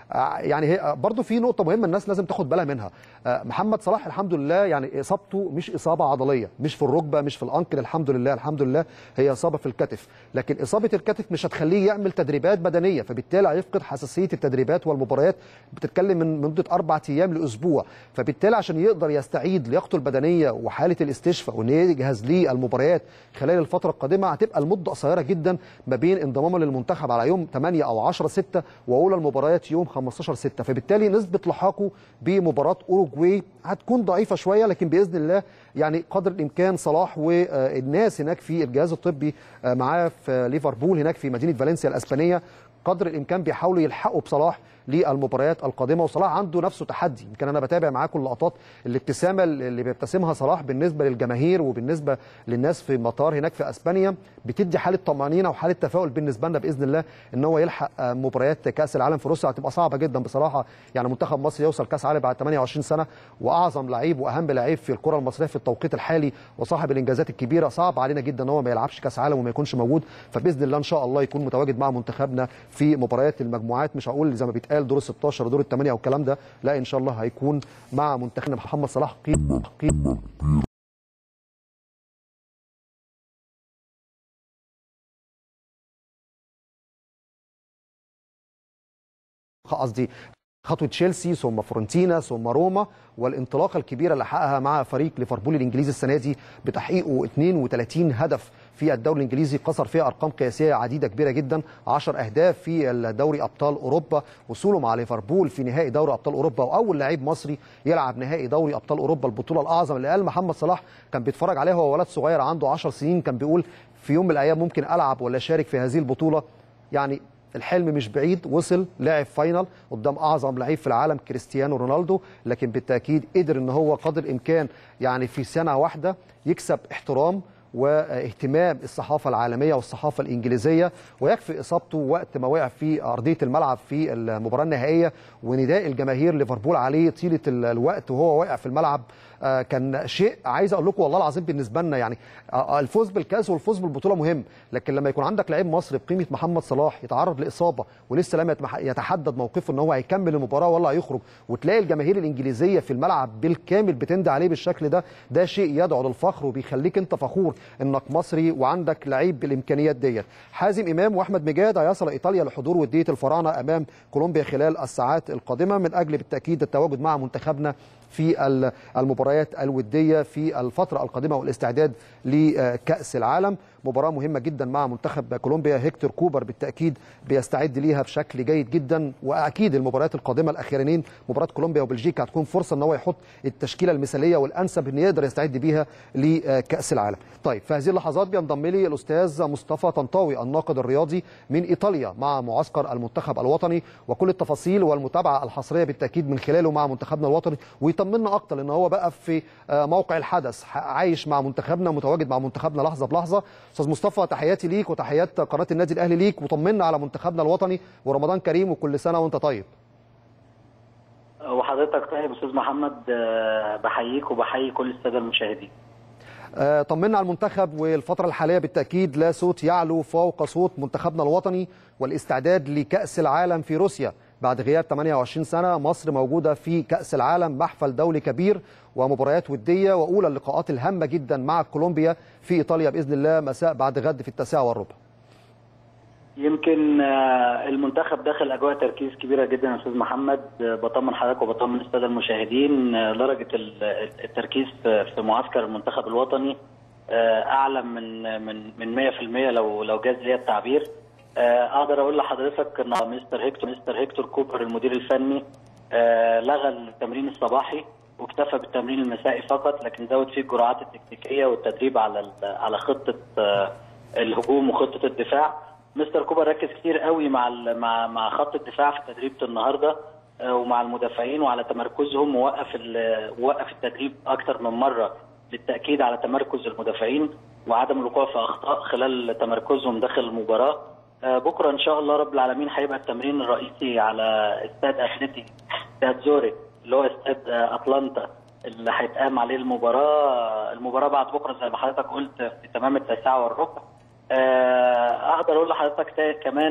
يعني هي برضو في نقطه مهمه الناس لازم تاخد بالها منها محمد صلاح الحمد لله يعني اصابته مش اصابه عضليه مش في الركبه مش في الانكل الحمد لله الحمد لله هي اصابه في الكتف لكن اصابه الكتف مش هتخليه يعمل تدريبات بدنيه فبالتالي هيفقد حساسيه التدريبات والمباريات بتتكلم من مده اربع ايام لاسبوع فبالتالي عشان يقدر يستعيد لياقته البدنيه وحاله الاستشفاء وان يجهز للمباريات خلال الفتره القادمه هتبقى المده قصيره جدا ما بين انضمامه للمنتخب على يوم 8 او 10 6 واولى المباريات يوم 15 6 فبالتالي نسبه لحاقه بمباراه اوروجواي هتكون ضعيفه شويه لكن باذن الله يعني قدر الامكان صلاح والناس هناك في الجهاز الطبي معاه في ليفربول هناك في مدينه فالنسيا الاسبانيه قدر الامكان بيحاولوا يلحقوا بصلاح للمباريات القادمه وصلاح عنده نفسه تحدي يمكن انا بتابع معاكم اللقطات الابتسامه اللي بيبتسمها صلاح بالنسبه للجماهير وبالنسبه للناس في المطار هناك في اسبانيا بتدي حاله طمانينه وحاله تفاؤل بالنسبه لنا باذن الله ان هو يلحق مباريات كاس العالم في روسيا هتبقى صعبه جدا بصراحه يعني منتخب مصر يوصل كاس عالم بعد 28 سنه واعظم لعيب واهم لعيب في الكره المصريه في التوقيت الحالي وصاحب الانجازات الكبيره صعب علينا جدا ان هو ما يلعبش كاس عالم وما يكونش موجود فباذن الله ان شاء الله يكون متواجد مع منتخبنا في مباريات المجموعات مش هقول زي ما بيتقال دور ال 16 دور الثمانيه او الكلام ده لا ان شاء الله هيكون مع منتخبنا محمد صلاح قيمه قيمه قصدي خطوه تشيلسي ثم فرونتينا ثم روما والانطلاقه الكبيره اللي حققها مع فريق ليفربول الانجليزي السنه دي بتحقيقه 32 هدف في الدوري الانجليزي كسر فيها ارقام قياسيه عديده كبيره جدا 10 اهداف في الدوري ابطال اوروبا وصوله مع ليفربول في نهائي دوري ابطال اوروبا واول لعيب مصري يلعب نهائي دوري ابطال اوروبا البطوله الاعظم اللي قال محمد صلاح كان بيتفرج عليها وهو ولد صغير عنده 10 سنين كان بيقول في يوم من الايام ممكن العب ولا اشارك في هذه البطوله يعني الحلم مش بعيد وصل لعب فاينل قدام اعظم لعيب في العالم كريستيانو رونالدو لكن بالتاكيد قدر ان هو قدر الامكان يعني في سنه واحده يكسب احترام واهتمام الصحافه العالميه والصحافه الانجليزيه ويكفي اصابته وقت ما وقع في ارضيه الملعب في المباراه النهائيه ونداء الجماهير ليفربول عليه طيله الوقت وهو واقع في الملعب كان شيء عايز اقول لكم والله العظيم بالنسبه لنا يعني الفوز بالكاس والفوز بالبطوله مهم لكن لما يكون عندك لعيب مصري بقيمه محمد صلاح يتعرض لاصابه ولسه لم يتحدد موقفه ان هو هيكمل المباراه ولا هيخرج وتلاقي الجماهير الانجليزيه في الملعب بالكامل بتندى عليه بالشكل ده ده شيء يدعو للفخر وبيخليك انت فخور انك مصري وعندك لعيب بالامكانيات ديت حازم امام واحمد مجاد هيصل ايطاليا لحضور وديه الفراعنه امام كولومبيا خلال الساعات القادمه من اجل بالتاكيد التواجد مع منتخبنا في المباريات الوديه في الفتره القادمه والاستعداد لكاس العالم مباراه مهمه جدا مع منتخب كولومبيا هيكتور كوبر بالتاكيد بيستعد ليها بشكل جيد جدا واكيد المباريات القادمه الاخيرانيين مباراه كولومبيا وبلجيكا هتكون فرصه ان هو يحط التشكيله المثاليه والانسب ان يقدر يستعد بيها لكاس العالم طيب في هذه اللحظات بينضم لي الاستاذ مصطفى طنطاوي الناقد الرياضي من ايطاليا مع معسكر المنتخب الوطني وكل التفاصيل والمتابعه الحصريه بالتاكيد من خلاله مع منتخبنا الوطني ويطمنا اكتر ان هو بقى في موقع الحدث عايش مع منتخبنا متواجد مع منتخبنا لحظه بلحظه استاذ مصطفى تحياتي ليك وتحيات قناه النادي الاهلي ليك وطمنا على منتخبنا الوطني ورمضان كريم وكل سنه وانت طيب وحضرتك طيب استاذ محمد بحييك وبحيي كل الساده المشاهدين طمنا على المنتخب والفترة الحالية بالتأكيد لا صوت يعلو فوق صوت منتخبنا الوطني والاستعداد لكأس العالم في روسيا بعد غياب 28 سنة مصر موجودة في كأس العالم محفل دولي كبير ومباريات ودية وأولى اللقاءات الهامة جدا مع كولومبيا في إيطاليا بإذن الله مساء بعد غد في التاسعة والربع يمكن المنتخب داخل اجواء تركيز كبيره جدا يا استاذ محمد بطمن حضرتك وبطمن الساده المشاهدين درجه التركيز في معسكر المنتخب الوطني اعلى من من من 100% لو لو جاز لي التعبير اقدر اقول لحضرتك ان مستر هيكتور مستر هيكتور كوبر المدير الفني لغى التمرين الصباحي واكتفى بالتمرين المسائي فقط لكن زود فيه الجرعات التكتيكيه والتدريب على على خطه الهجوم وخطه الدفاع مستر كوبر ركز كتير قوي مع مع مع خط الدفاع في تدريبه النهارده ومع المدافعين وعلى تمركزهم ووقف وقف التدريب اكثر من مره للتاكيد على تمركز المدافعين وعدم الوقوع في اخطاء خلال تمركزهم داخل المباراه بكره ان شاء الله رب العالمين هيبقى التمرين الرئيسي على استاد اتلتي استاد زوري اللي هو استاد اتلانتا اللي هيتقام عليه المباراه المباراه بعد بكره زي ما حضرتك قلت في تمام التاسعه والربع اقدر اقول لحضرتك كمان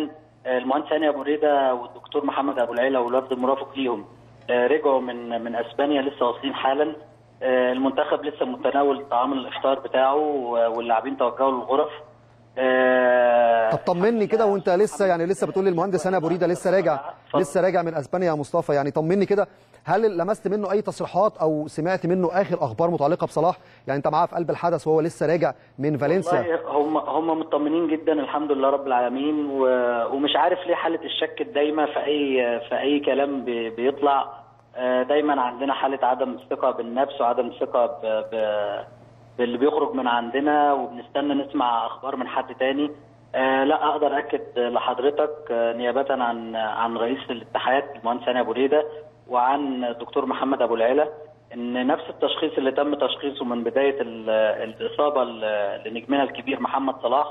المهندس هاني ابو ريده والدكتور محمد ابو العيله والوفد المرافق ليهم آه، رجعوا من من اسبانيا لسه واصلين حالا آه، المنتخب لسه متناول طعام الافطار بتاعه و- واللاعبين توجهوا للغرف آه، طب طمني كده وانت لسه يعني لسه بتقول لي المهندس هاني ابو ريده لسه راجع اتفضل. لسه راجع من اسبانيا يا مصطفى يعني طمني كده هل لمست منه اي تصريحات او سمعت منه اخر اخبار متعلقه بصلاح يعني انت معاه في قلب الحدث وهو لسه راجع من فالنسيا والله هم هم مطمنين جدا الحمد لله رب العالمين و... ومش عارف ليه حاله الشك الدايمه في اي في اي كلام بي... بيطلع آه، دايما عندنا حاله عدم الثقه بالنفس وعدم الثقه ب... ب... باللي بيخرج من عندنا وبنستنى نسمع اخبار من حد تاني آه لا اقدر اكد لحضرتك آه، نيابه عن عن رئيس الاتحاد المهندس هاني ابو ريده وعن الدكتور محمد ابو العلا ان نفس التشخيص اللي تم تشخيصه من بدايه ال- الاصابه ل- لنجمنا الكبير محمد صلاح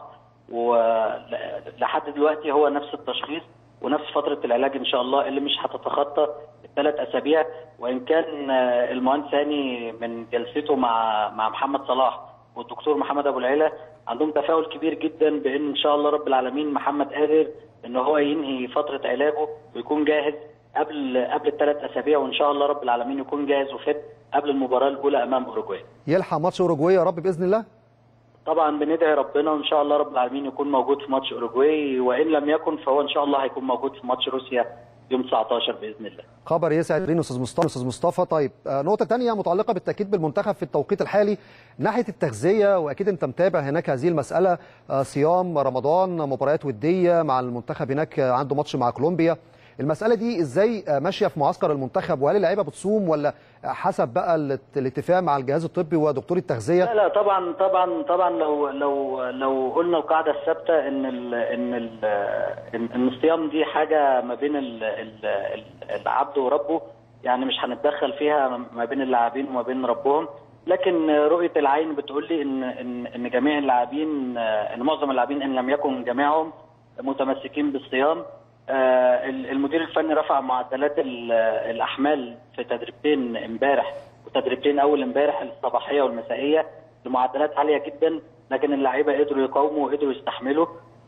ولحد دلوقتي هو نفس التشخيص ونفس فتره العلاج ان شاء الله اللي مش هتتخطى الثلاث اسابيع وان كان آه، المهندس هاني من جلسته مع مع محمد صلاح والدكتور محمد ابو العلا عندهم تفاؤل كبير جدا بان ان شاء الله رب العالمين محمد قادر ان هو ينهي فتره علاجه ويكون جاهز قبل قبل الثلاث اسابيع وان شاء الله رب العالمين يكون جاهز وفت قبل المباراه الاولى امام اوروجواي. يلحق ماتش اوروجواي يا رب باذن الله طبعا بندعي ربنا وان شاء الله رب العالمين يكون موجود في ماتش اوروجواي وان لم يكن فهو ان شاء الله هيكون موجود في ماتش روسيا يوم 19 باذن الله. خبر يسعد رينا استاذ مصطفى استاذ مصطفى طيب آه، نقطه تانية متعلقه بالتاكيد بالمنتخب في التوقيت الحالي ناحيه التغذيه واكيد انت متابع هناك هذه المساله آه، صيام رمضان مباريات وديه مع المنتخب هناك آه، عنده ماتش مع كولومبيا المساله دي ازاي آه، ماشيه في معسكر المنتخب وهل اللعيبه بتصوم ولا حسب بقى الات- الاتفاق مع الجهاز الطبي ودكتور التغذيه لا لا طبعا طبعا طبعا لو لو لو قلنا القاعده الثابته ان ال ان ال ان إن الصيام دي حاجه ما بين ال ال العبد وربه يعني مش هنتدخل فيها ما بين اللاعبين وما بين ربهم لكن رؤيه العين بتقول لي ان ان ان جميع اللاعبين ان معظم اللاعبين ان لم يكن جميعهم متمسكين بالصيام آه، المدير الفني رفع معدلات ال- الاحمال في تدريبتين امبارح وتدريبتين اول امبارح الصباحيه والمسائيه لمعدلات عاليه جدا لكن اللعيبه قدروا يقاوموا وقدروا يستحملوا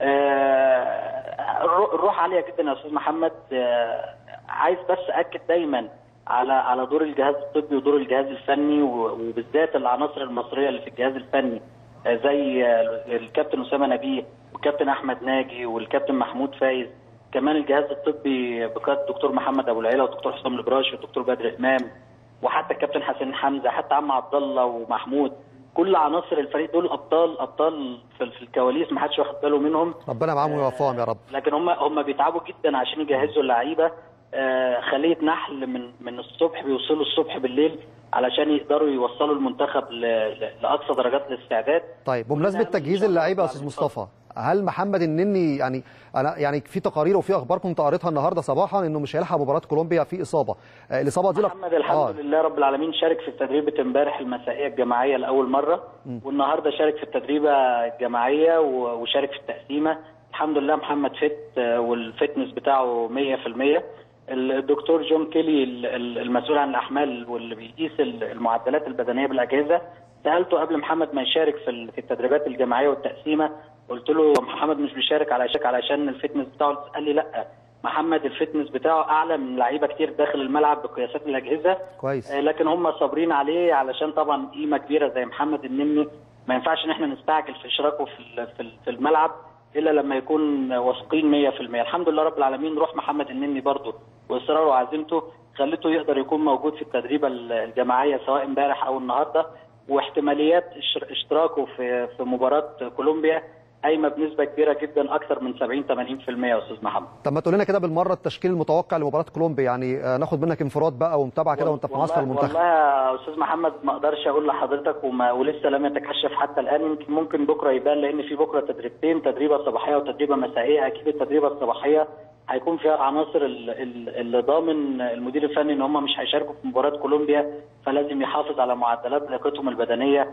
آه، الرو- الروح عاليه جدا يا استاذ محمد آه، عايز بس اكد دايما على على دور الجهاز الطبي ودور الجهاز الفني و- وبالذات العناصر المصريه اللي في الجهاز الفني آه، زي آه، الكابتن اسامه نبيه والكابتن احمد ناجي والكابتن محمود فايز كمان الجهاز الطبي بقياده الدكتور محمد ابو العيله والدكتور حسام البراشي والدكتور بدر امام وحتى الكابتن حسين حمزه حتى عم عبد الله ومحمود كل عناصر الفريق دول ابطال ابطال في في الكواليس ما حدش واخد باله منهم ربنا معاهم ويوفقهم يا رب لكن هم هم بيتعبوا جدا عشان يجهزوا اللعيبه آه، خليه نحل من من الصبح بيوصلوا الصبح بالليل علشان يقدروا يوصلوا المنتخب ل- ل- لاقصى درجات الاستعداد طيب بمناسبه نعم، إن تجهيز شاء الله اللعيبه يا بعد استاذ الفترة. مصطفى هل محمد النني يعني انا يعني في تقارير وفي اخبار كنت قريتها النهارده صباحا انه مش هيلحق مباراه كولومبيا في اصابه آه، الاصابه دي لك- محمد الحمد آه. لله رب العالمين شارك في التدريبة امبارح المسائية الجماعية لأول مرة والنهارده شارك في التدريبة الجماعية و- وشارك في التقسيمة الحمد لله محمد فت آه، والفتنس بتاعه 100% الدكتور جون كيلي ال- ال- المسؤول عن الأحمال واللي بيقيس ال- المعدلات البدنية بالأجهزة سألته قبل محمد ما يشارك في ال- في التدريبات الجماعية والتقسيمة قلت له محمد مش بيشارك علشان علشان الفتنس بتاعه قال لي لا محمد الفتنس بتاعه اعلى من لعيبه كتير داخل الملعب بقياسات الاجهزه كويس آه، لكن هم صابرين عليه علشان طبعا قيمه كبيره زي محمد النني ما ينفعش ان احنا نستعجل في اشراكه في ال- في ال- في الملعب الا لما يكون واثقين 100% الحمد لله رب العالمين روح محمد النني برضه واصراره وعزيمته خلته يقدر يكون موجود في التدريبه ال- الجماعيه سواء امبارح او النهارده واحتماليات اشر- اشتراكه في في مباراه كولومبيا قايمه بنسبه كبيره جدا اكثر من 70 80% يا استاذ محمد طب ما تقول لنا كده بالمره التشكيل المتوقع لمباراه كولومبيا يعني آه، ناخد منك انفراد بقى ومتابعه كده وانت في معسكر والله- المنتخب والله يا استاذ محمد ما اقدرش اقول لحضرتك وما ولسه لم يتكشف حتى الان يمكن ممكن بكره يبان لان في بكره تدريبتين تدريبه صباحيه وتدريبه مسائيه اكيد التدريبه الصباحيه هيكون فيها العناصر ال- ال- اللي ضامن المدير الفني ان هم مش هيشاركوا في مباراه كولومبيا فلازم يحافظ على معدلات لياقتهم البدنيه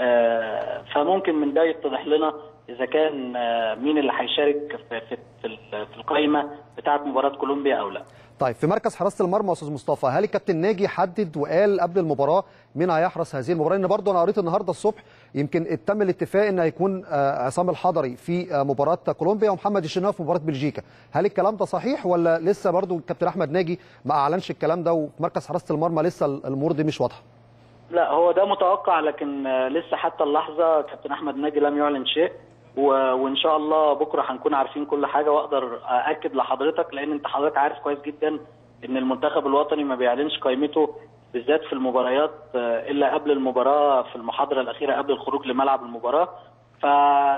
آه، فممكن من ده يتضح لنا اذا كان آه، مين اللي هيشارك في في في ال- في القائمه بتاعه مباراه كولومبيا او لا طيب في مركز حراسه المرمى يا استاذ مصطفى هل الكابتن ناجي حدد وقال قبل المباراه مين هيحرس هذه المباراه لان برضه انا قريت النهارده الصبح يمكن تم الاتفاق ان هيكون آه، عصام الحضري في آه، مباراه كولومبيا ومحمد الشناوي في مباراه بلجيكا هل الكلام ده صحيح ولا لسه برضه الكابتن احمد ناجي ما اعلنش الكلام ده وفي مركز حراسه المرمى لسه الامور دي مش واضحه لا هو ده متوقع لكن آه، لسه حتى اللحظه كابتن احمد ناجي لم يعلن شيء و- وان شاء الله بكره هنكون عارفين كل حاجه واقدر ااكد لحضرتك لان انت حضرتك عارف كويس جدا ان المنتخب الوطني ما بيعلنش قائمته بالذات في المباريات آه، الا قبل المباراه في المحاضره الاخيره قبل الخروج لملعب المباراه ف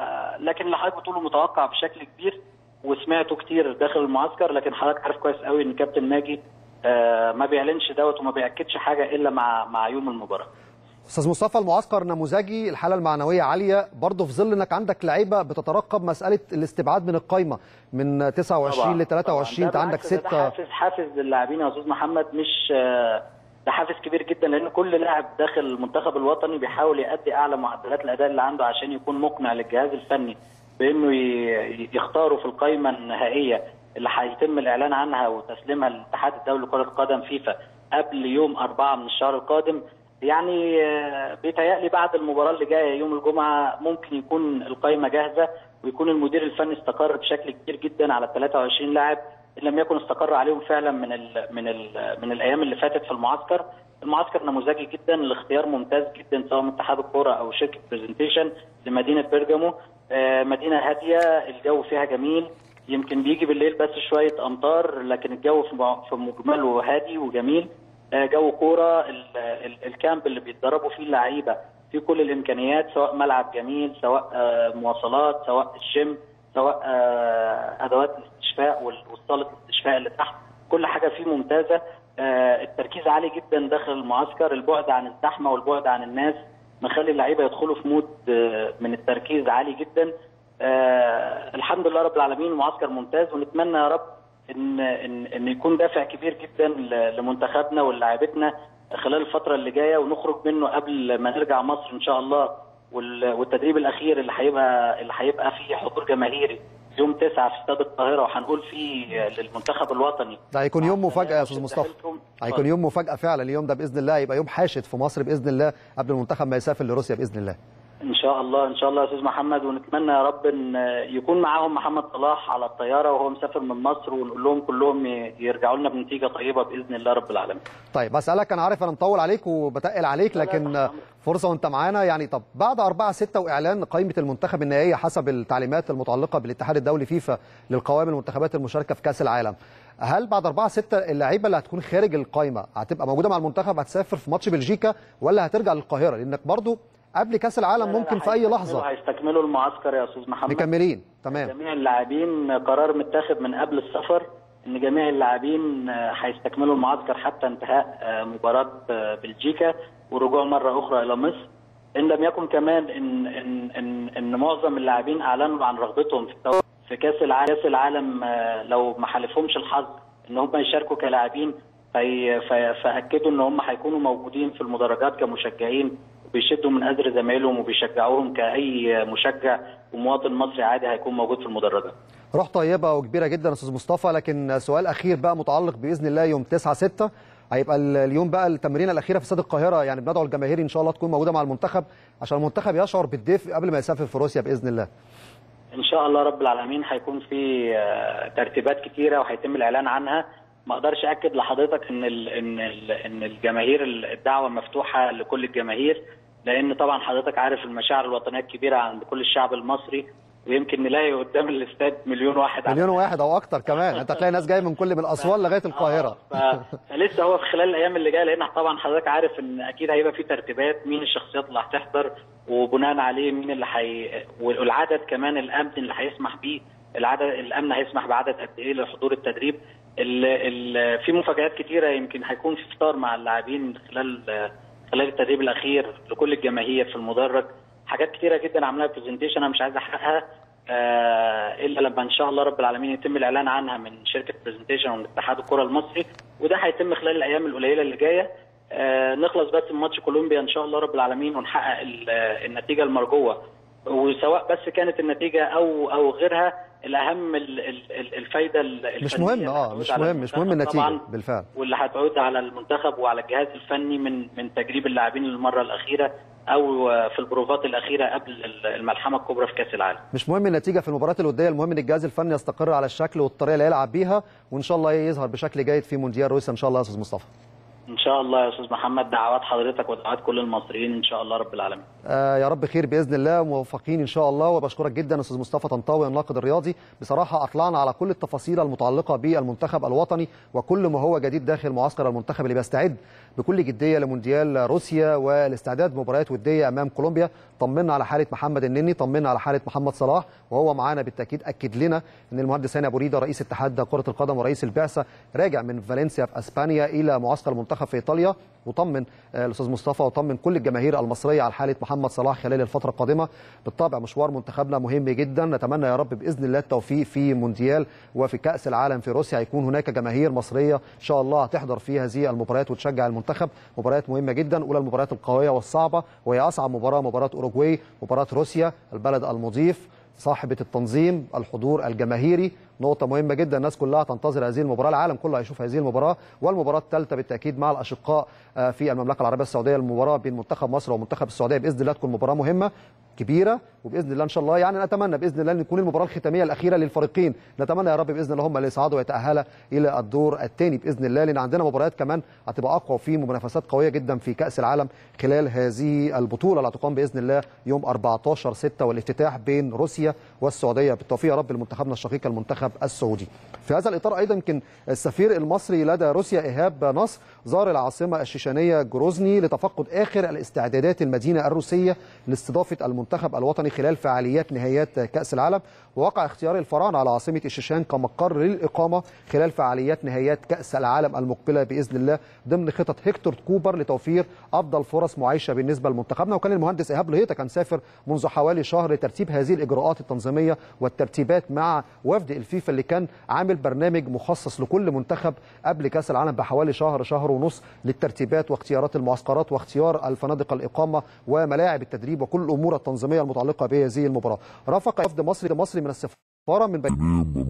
لكن اللي حضرتك بتقوله متوقع بشكل كبير وسمعته كتير داخل المعسكر لكن حضرتك عارف كويس قوي ان كابتن ناجي آه، ما بيعلنش دوت وما بياكدش حاجه الا مع مع يوم المباراه استاذ مصطفى المعسكر نموذجي الحاله المعنويه عاليه برضه في ظل انك عندك لعيبه بتترقب مساله الاستبعاد من القايمه من 29 ل 23 انت ده عندك بالعكس ده- ده سته حافز حافز للاعبين يا استاذ محمد مش آه، ده حافز كبير جدا لان كل لاعب داخل المنتخب الوطني بيحاول يؤدي اعلى معدلات الاداء اللي عنده عشان يكون مقنع للجهاز الفني بانه ي- يختاره في القائمه النهائيه اللي هيتم الاعلان عنها وتسليمها للاتحاد الدولي لكره القدم فيفا قبل يوم أربعة من الشهر القادم يعني آه، بيتهيألي بعد المباراة اللي جاية يوم الجمعة ممكن يكون القائمة جاهزة ويكون المدير الفني استقر بشكل كبير جدا على 23 لاعب ان لم يكن استقر عليهم فعلا من ال من ال من الايام اللي فاتت في المعسكر المعسكر نموذجي جدا الاختيار ممتاز جدا سواء من اتحاد الكوره او شركه برزنتيشن لمدينه بيرجامو آه، مدينه هاديه الجو فيها جميل يمكن بيجي بالليل بس شويه امطار لكن الجو في مع- في مجمله هادي وجميل آه، جو كوره ال- ال- الكامب اللي بيتدربوا فيه اللعيبه في كل الامكانيات سواء ملعب جميل سواء آه، مواصلات سواء الجيم سواء آه، ادوات الاستشفاء وال- والصاله الاستشفاء اللي تحت كل حاجه فيه ممتازه آه، التركيز عالي جدا داخل المعسكر البعد عن الزحمه والبعد عن الناس مخلي اللعيبه يدخلوا في مود آه، من التركيز عالي جدا آه، الحمد لله رب العالمين معسكر ممتاز ونتمنى يا رب ان ان ان يكون دافع كبير جدا ل- لمنتخبنا ولاعيبتنا خلال الفتره اللي جايه ونخرج منه قبل ما نرجع مصر ان شاء الله وال- والتدريب الاخير اللي هيبقى اللي هيبقى فيه حضور جماهيري يوم 9 في استاد القاهره وهنقول فيه للمنتخب الوطني ده هيكون يوم مفاجاه يا استاذ مصطفى هيكون يوم مفاجاه فعلا اليوم ده باذن الله هيبقى يوم حاشد في مصر باذن الله قبل المنتخب ما يسافر لروسيا باذن الله ان شاء الله ان شاء الله يا استاذ محمد ونتمنى يا رب ان يكون معاهم محمد صلاح على الطياره وهو مسافر من مصر ونقول لهم كلهم ي- يرجعوا لنا بنتيجه طيبه باذن الله رب العالمين طيب بسألك أنا عارف أنا مطول عليك وبتقل عليك لا، لا، لكن تحت فرصة وأنت معانا يعني طب بعد 4 6 وإعلان قائمة المنتخب النهائية حسب التعليمات المتعلقة بالاتحاد الدولي فيفا للقوائم المنتخبات المشاركة في كأس العالم هل بعد 4 6 اللعيبة اللي هتكون خارج القائمة هتبقى موجودة مع المنتخب هتسافر في ماتش بلجيكا ولا هترجع للقاهرة لأنك برضو قبل كأس العالم ممكن في أي لحظة هيستكملوا المعسكر يا استاذ محمد مكملين تمام جميع اللاعبين قرار متاخد من قبل السفر ان جميع اللاعبين آه، هيستكملوا المعسكر حتى انتهاء آه، مباراه آه، بلجيكا والرجوع مره اخرى الى مصر ان لم يكن كمان ان ان ان, إن معظم اللاعبين اعلنوا عن رغبتهم في التو- في كاس العالم كاس العالم آه، لو ما حالفهمش الحظ ان هم يشاركوا كلاعبين في في- فاكدوا ان هم هيكونوا موجودين في المدرجات كمشجعين وبيشدوا من ازر زمايلهم وبيشجعوهم كاي مشجع ومواطن مصري عادي هيكون موجود في المدرجات روح طيبة وكبيرة جدا يا أستاذ مصطفى لكن سؤال أخير بقى متعلق بإذن الله يوم 9 6 هيبقى ال- اليوم بقى التمرين الأخيرة في استاد القاهرة يعني بندعو الجماهير إن شاء الله تكون موجودة مع المنتخب عشان المنتخب يشعر بالدفء قبل ما يسافر في روسيا بإذن الله ان شاء الله رب العالمين هيكون في آه، ترتيبات كتيره وهيتم الاعلان عنها ما اقدرش اكد لحضرتك ان ال ان ال ان الجماهير الدعوه مفتوحه لكل الجماهير لان طبعا حضرتك عارف المشاعر الوطنيه الكبيره عند كل الشعب المصري ويمكن نلاقي قدام الاستاد مليون واحد على مليون واحد أو أكتر كمان أنت هتلاقي ناس جاية من كل من أسوان لغاية القاهرة ف- فلسه هو في خلال الايام اللي جايه لان طبعا حضرتك عارف ان اكيد هيبقى في ترتيبات مين الشخصيات اللي هتحضر وبناء عليه مين اللي حي... والعدد كمان الامن اللي هيسمح بيه العدد الامن هيسمح بعدد قد ايه لحضور التدريب ال... ال... في مفاجات كتيره يمكن هيكون في فطار مع اللاعبين خلال خلال التدريب الاخير لكل الجماهير في المدرج حاجات كتيره جدا عاملاها برزنتيشن انا مش عايز احرقها آه، الا لما ان شاء الله رب العالمين يتم الاعلان عنها من شركه برزنتيشن ومن اتحاد الكره المصري وده هيتم خلال الايام القليله اللي جايه آه، نخلص بس من ماتش كولومبيا ان شاء الله رب العالمين ونحقق ال- آه، النتيجه المرجوه وسواء بس كانت النتيجه او او غيرها الاهم ال- ال- ال- الفايده ال- مش الفنية مهم اللي اه هتعود مش على مهم مش مهم المنتخب النتيجه طبعاً بالفعل واللي هتعود على المنتخب وعلى الجهاز الفني من من تجريب اللاعبين للمره الاخيره او في البروفات الاخيره قبل الملحمه الكبرى في كاس العالم مش مهم النتيجه في المباريات الوديه المهم ان الجهاز الفني يستقر على الشكل والطريقه اللي يلعب بيها وان شاء الله يظهر بشكل جيد في مونديال روسيا ان شاء الله يا استاذ مصطفى ان شاء الله يا استاذ محمد دعوات حضرتك ودعوات كل المصريين ان شاء الله رب العالمين آه يا رب خير باذن الله موفقين ان شاء الله وبشكرك جدا استاذ مصطفى طنطاوي الناقد الرياضي بصراحه اطلعنا على كل التفاصيل المتعلقه بالمنتخب الوطني وكل ما هو جديد داخل معسكر المنتخب اللي بيستعد بكل جديه لمونديال روسيا والاستعداد بمباريات وديه امام كولومبيا طمنا على حاله محمد النني طمنا على حاله محمد صلاح وهو معانا بالتاكيد اكد لنا ان المهندس هاني ابو ريده رئيس اتحاد كره القدم ورئيس البعثه راجع من فالنسيا في اسبانيا الى معسكر المنتخب في ايطاليا وطمن آه، الاستاذ مصطفى وطمن كل الجماهير المصريه على حاله محمد صلاح خلال الفتره القادمه بالطبع مشوار منتخبنا مهم جدا نتمنى يا رب باذن الله التوفيق في مونديال وفي كاس العالم في روسيا هيكون هناك جماهير مصريه ان شاء الله هتحضر في هذه المباريات وتشجع المنتخب مباريات مهمه جدا اولى المباريات القويه والصعبه وهي اصعب مباراه مباراه اوروجواي مباراه روسيا البلد المضيف صاحبة التنظيم الحضور الجماهيري نقطة مهمة جدا الناس كلها تنتظر هذه المباراة العالم كله هيشوف هذه المباراة والمباراة الثالثة بالتأكيد مع الأشقاء آه، في المملكة العربية السعودية المباراة بين منتخب مصر ومنتخب السعودية بإذن الله تكون مباراة مهمة كبيرة وبإذن الله إن شاء الله يعني نتمنى بإذن الله أن تكون المباراة الختامية الأخيرة للفريقين نتمنى يا رب بإذن الله هم اللي يصعدوا ويتأهلوا إلى الدور الثاني بإذن الله لأن عندنا مباريات كمان هتبقى أقوى في منافسات قوية جدا في كأس العالم خلال هذه البطولة اللي هتقام بإذن الله يوم 14 6 والافتتاح بين روسيا والسعودية بالتوفيق يا رب لمنتخبنا الشقيق المنتخب السعودي في هذا الإطار أيضا يمكن السفير المصري لدى روسيا إيهاب نصر زار العاصمة الشيشانية جروزني لتفقد آخر الاستعدادات المدينة الروسية لاستضافة المنتخب الوطني خلال فعاليات نهائيات كأس العالم ووقع اختيار الفراعنة على عاصمة الشيشان كمقر للإقامة خلال فعاليات نهائيات كأس العالم المقبلة بإذن الله ضمن خطط هيكتور كوبر لتوفير أفضل فرص معيشة بالنسبة لمنتخبنا وكان المهندس إيهاب لهيطة كان سافر منذ حوالي شهر لترتيب هذه الإجراءات التنظيمية والترتيبات مع وفد الفيفا اللي كان عامل برنامج مخصص لكل منتخب قبل كأس العالم بحوالي شهر شهر ونص للترتيبات واختيارات المعسكرات واختيار الفنادق الإقامة وملاعب التدريب وكل الأمور التنظيمية المتعلقة بهذه المباراة رافق وفد مصري مصري من السفارة من بي...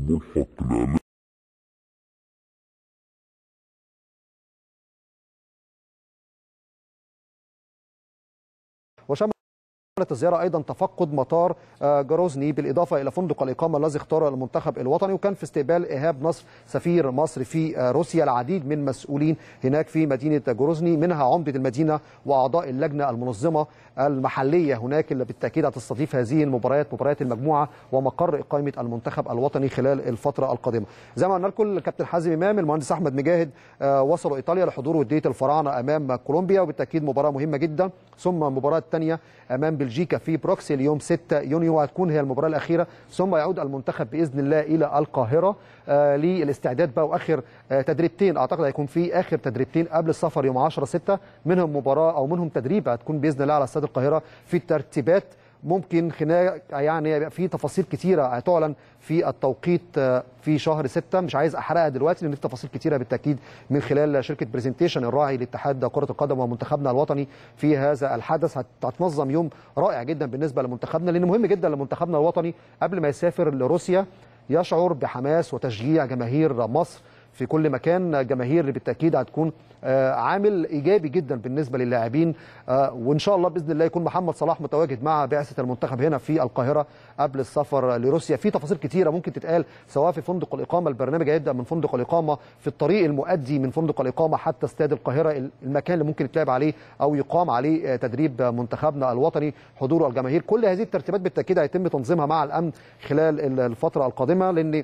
وشمل شملت الزيارة أيضا تفقد مطار آه، جروزني بالإضافة إلى فندق الإقامة الذي اختاره المنتخب الوطني وكان في استقبال إيهاب نصر سفير مصر في آه، روسيا العديد من مسؤولين هناك في مدينة جروزني منها عمدة المدينة وأعضاء اللجنة المنظمة المحلية هناك اللي بالتأكيد هتستضيف هذه المباريات مباريات المجموعة ومقر إقامة المنتخب الوطني خلال الفترة القادمة زي ما قلنا لكم الكابتن حازم إمام المهندس أحمد مجاهد آه، وصلوا إيطاليا لحضور ودية الفراعنة أمام كولومبيا وبالتأكيد مباراة مهمة جدا ثم المباراة الثانية أمام بلجيكا في بروكسل يوم 6 يونيو وهتكون هي المباراة الأخيرة ثم يعود المنتخب بإذن الله إلى القاهرة آه، للاستعداد بقى وآخر آه، تدريبتين أعتقد هيكون في آخر تدريبتين قبل السفر يوم 10 6 منهم مباراة أو منهم تدريب هتكون بإذن الله على استاد القاهرة في الترتيبات ممكن خناق يعني يبقى في تفاصيل كتيره هتعلن في التوقيت آه، في شهر ستة مش عايز احرقها دلوقتي لان في تفاصيل كتيره بالتاكيد من خلال شركه برزنتيشن الراعي لاتحاد كره القدم ومنتخبنا الوطني في هذا الحدث هت- هتنظم يوم رائع جدا بالنسبه لمنتخبنا لان مهم جدا لمنتخبنا الوطني قبل ما يسافر لروسيا يشعر بحماس وتشجيع جماهير مصر في كل مكان جماهير اللي بالتاكيد هتكون آه، عامل ايجابي جدا بالنسبه للاعبين آه، وان شاء الله باذن الله يكون محمد صلاح متواجد مع بعثه المنتخب هنا في القاهره قبل السفر لروسيا في تفاصيل كتيره ممكن تتقال سواء في فندق الاقامه البرنامج هيبدا من فندق الاقامه في الطريق المؤدي من فندق الاقامه حتى استاد القاهره المكان اللي ممكن يتلعب عليه او يقام عليه آه، تدريب منتخبنا الوطني حضور الجماهير كل هذه الترتيبات بالتاكيد هيتم تنظيمها مع الامن خلال الفتره القادمه لان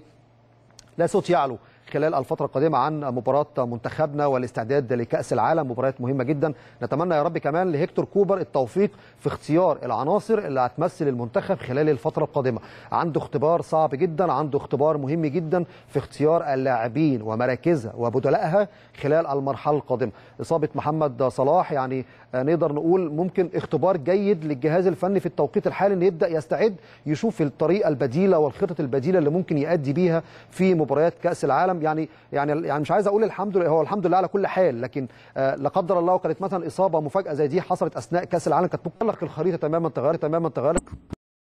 لا صوت يعلو خلال الفترة القادمة عن مباراة منتخبنا والاستعداد لكأس العالم مباريات مهمة جدا نتمنى يا رب كمان لهيكتور كوبر التوفيق في اختيار العناصر اللي هتمثل المنتخب خلال الفترة القادمة عنده اختبار صعب جدا عنده اختبار مهم جدا في اختيار اللاعبين ومراكزها وبدلائها خلال المرحلة القادمة إصابة محمد صلاح يعني آه، نقدر نقول ممكن اختبار جيد للجهاز الفني في التوقيت الحالي انه يبدا يستعد يشوف الطريقه البديله والخطط البديله اللي ممكن يؤدي بيها في مباريات كاس العالم يعني يعني يعني مش عايز اقول الحمد لله هو الحمد لله على كل حال لكن آه، لا قدر الله كانت مثلا اصابه مفاجاه زي دي حصلت اثناء كاس العالم كانت ممكن تغير الخريطه تماما تغير تماما تغير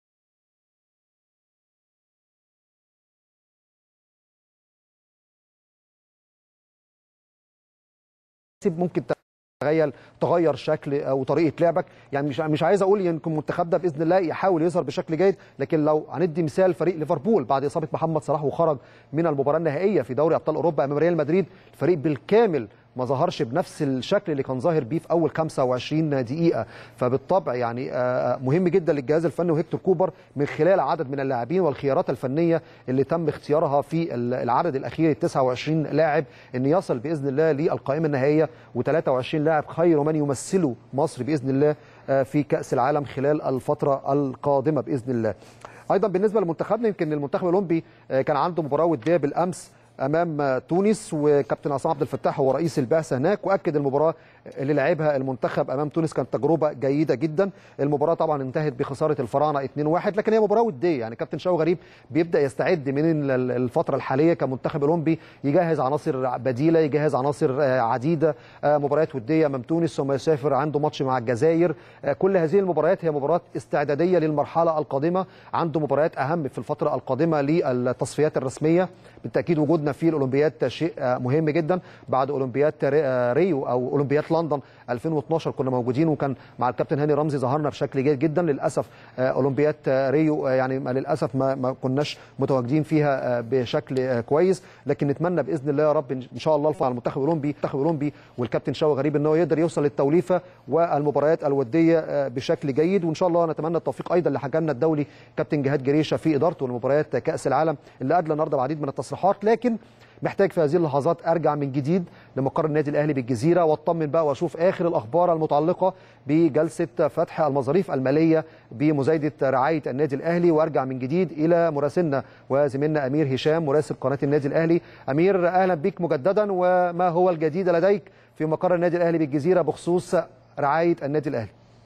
ممكن تغير تغير شكل او طريقه لعبك يعني مش مش عايز اقول يمكن منتخبنا باذن الله يحاول يظهر بشكل جيد لكن لو هندي مثال فريق ليفربول بعد اصابه محمد صلاح وخرج من المباراه النهائيه في دوري ابطال اوروبا امام ريال مدريد الفريق بالكامل ما ظهرش بنفس الشكل اللي كان ظاهر بيه في اول 25 دقيقه فبالطبع يعني مهم جدا للجهاز الفني وهيكتور كوبر من خلال عدد من اللاعبين والخيارات الفنيه اللي تم اختيارها في العدد الاخير 29 لاعب ان يصل باذن الله للقائمه النهائيه و23 لاعب خير من يمثلوا مصر باذن الله في كاس العالم خلال الفتره القادمه باذن الله. ايضا بالنسبه لمنتخبنا يمكن المنتخب الاولمبي كان عنده مباراه وديه بالامس امام تونس وكابتن عصام عبد الفتاح هو رئيس البعثه هناك واكد المباراه اللي لعبها المنتخب امام تونس كانت تجربه جيده جدا المباراه طبعا انتهت بخساره الفراعنه 2-1 لكن هي مباراه وديه يعني كابتن شوقي غريب بيبدا يستعد من الفتره الحاليه كمنتخب اولمبي يجهز عناصر بديله يجهز عناصر عديده مباريات وديه امام تونس ثم يسافر عنده ماتش مع الجزائر كل هذه المباريات هي مباريات استعداديه للمرحله القادمه عنده مباريات اهم في الفتره القادمه للتصفيات الرسميه بالتاكيد وجودنا في الاولمبياد شيء مهم جدا بعد اولمبياد ريو او اولمبياد لندن 2012 كنا موجودين وكان مع الكابتن هاني رمزي ظهرنا بشكل جيد جدا للاسف اولمبياد ريو يعني للاسف ما, ما كناش متواجدين فيها بشكل كويس لكن نتمنى باذن الله يا رب ان شاء الله على المنتخب الاولمبي المنتخب الاولمبي والكابتن شوقي غريب ان هو يقدر يوصل للتوليفه والمباريات الوديه بشكل جيد وان شاء الله نتمنى التوفيق ايضا لحكمنا الدولي كابتن جهاد جريشه في ادارته لمباريات كاس العالم اللي ادلى النهارده بعديد من التصريحات لكن محتاج في هذه اللحظات ارجع من جديد لمقر النادي الاهلي بالجزيره واطمن بقى واشوف اخر الاخبار المتعلقه بجلسه فتح المظاريف الماليه بمزايده رعايه النادي الاهلي وارجع من جديد الى مراسلنا وزميلنا امير هشام مراسل قناه النادي الاهلي امير اهلا بك مجددا وما هو الجديد لديك في مقر النادي الاهلي بالجزيره بخصوص رعايه النادي الاهلي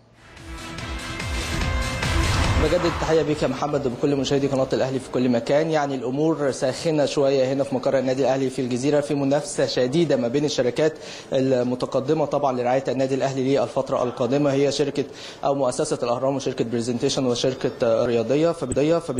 بجدد التحيه بك يا محمد وبكل مشاهدي قناه الاهلي في كل مكان يعني الامور ساخنه شويه هنا في مقر النادي الاهلي في الجزيره في منافسه شديده ما بين الشركات المتقدمه طبعا لرعايه النادي الاهلي للفتره القادمه هي شركه او مؤسسه الاهرام وشركه برزنتيشن وشركه رياضيه فبدايه فب...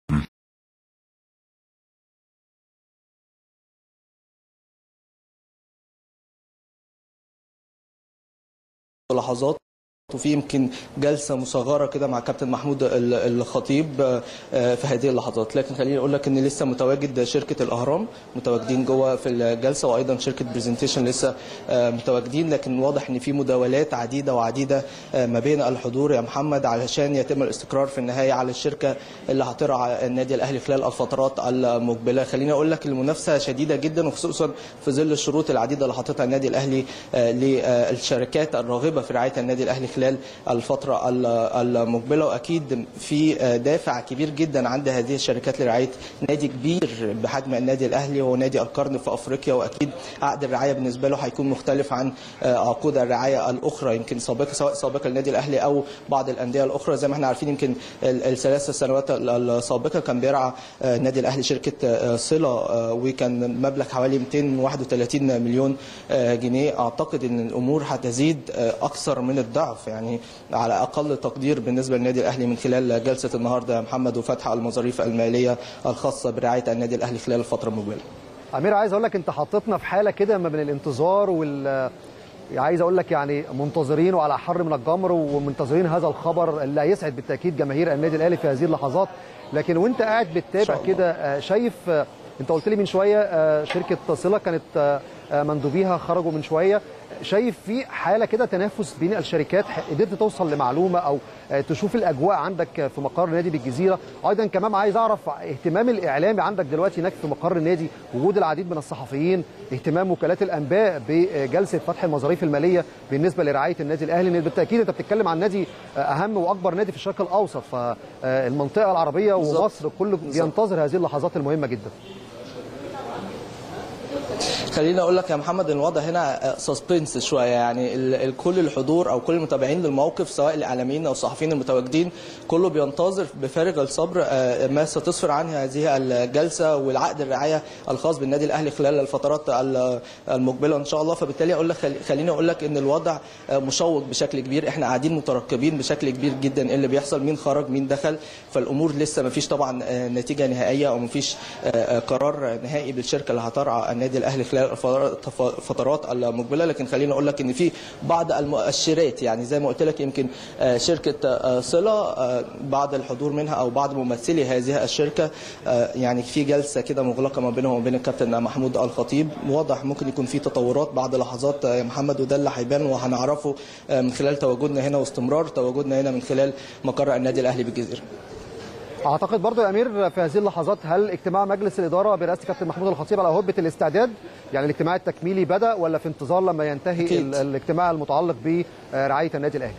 لحظات وفي يمكن جلسه مصغره كده مع كابتن محمود الخطيب في هذه اللحظات لكن خليني اقول لك ان لسه متواجد شركه الاهرام متواجدين جوه في الجلسه وايضا شركه برزنتيشن لسه متواجدين لكن واضح ان في مداولات عديده وعديده ما بين الحضور يا محمد علشان يتم الاستقرار في النهايه على الشركه اللي هترعى النادي الاهلي خلال الفترات المقبله خليني اقول لك المنافسه شديده جدا وخصوصا في ظل الشروط العديده اللي حاططها النادي الاهلي للشركات الراغبه في رعايه النادي الاهلي خلال الفترة المقبلة وأكيد في دافع كبير جدا عند هذه الشركات لرعاية نادي كبير بحجم النادي الأهلي وهو نادي القرن في أفريقيا وأكيد عقد الرعاية بالنسبة له هيكون مختلف عن عقود الرعاية الأخرى يمكن سابقة سواء سابقة النادي الأهلي أو بعض الأندية الأخرى زي ما احنا عارفين يمكن الثلاث سنوات السابقة كان بيرعى النادي الأهلي شركة صلة وكان مبلغ حوالي 231 مليون جنيه أعتقد أن الأمور هتزيد أكثر من الضعف يعني على اقل تقدير بالنسبه للنادي الاهلي من خلال جلسه النهارده يا محمد وفتح المظاريف الماليه الخاصه برعايه النادي الاهلي خلال الفتره المقبله. امير عايز اقول لك انت حطيتنا في حاله كده ما بين الانتظار وال عايز اقول لك يعني منتظرين وعلى حر من الجمر ومنتظرين هذا الخبر اللي هيسعد بالتاكيد جماهير النادي الاهلي في هذه اللحظات لكن وانت قاعد بتتابع كده شايف انت قلت لي من شويه شركه صله كانت مندوبيها خرجوا من شويه شايف في حاله كده تنافس بين الشركات قدرت توصل لمعلومه او تشوف الاجواء عندك في مقر النادي بالجزيره ايضا كمان عايز اعرف اهتمام الاعلامي عندك دلوقتي هناك في مقر النادي وجود العديد من الصحفيين اهتمام وكالات الانباء بجلسه فتح المظاريف الماليه بالنسبه لرعايه النادي الاهلي لان بالتاكيد انت بتتكلم عن نادي اهم واكبر نادي في الشرق الاوسط فالمنطقه العربيه ومصر كله بينتظر هذه اللحظات المهمه جدا خليني اقول لك يا محمد ان الوضع هنا سسبنس شويه يعني كل الحضور او كل المتابعين للموقف سواء الاعلاميين او الصحفيين المتواجدين كله بينتظر بفارغ الصبر ما ستسفر عنه هذه الجلسه والعقد الرعايه الخاص بالنادي الاهلي خلال الفترات المقبله ان شاء الله فبالتالي اقول لك خليني اقول لك ان الوضع مشوق بشكل كبير احنا قاعدين مترقبين بشكل كبير جدا ايه اللي بيحصل مين خرج مين دخل فالامور لسه ما فيش طبعا نتيجه نهائيه او ما فيش قرار نهائي بالشركه اللي هترعى النادي الاهلي خلال خلال الفترات المقبله لكن خليني اقول لك ان في بعض المؤشرات يعني زي ما قلت لك يمكن شركه صله بعض الحضور منها او بعض ممثلي هذه الشركه يعني في جلسه كده مغلقه ما بينهم وبين الكابتن محمود الخطيب واضح ممكن يكون في تطورات بعد لحظات يا محمد وده اللي هيبان وهنعرفه من خلال تواجدنا هنا واستمرار تواجدنا هنا من خلال مقر النادي الاهلي بالجزيره اعتقد برضو يا امير في هذه اللحظات هل اجتماع مجلس الاداره برئاسه كابتن محمود الخطيب على هبه الاستعداد يعني الاجتماع التكميلي بدا ولا في انتظار لما ينتهي أكيد. الاجتماع المتعلق برعايه النادي الاهلي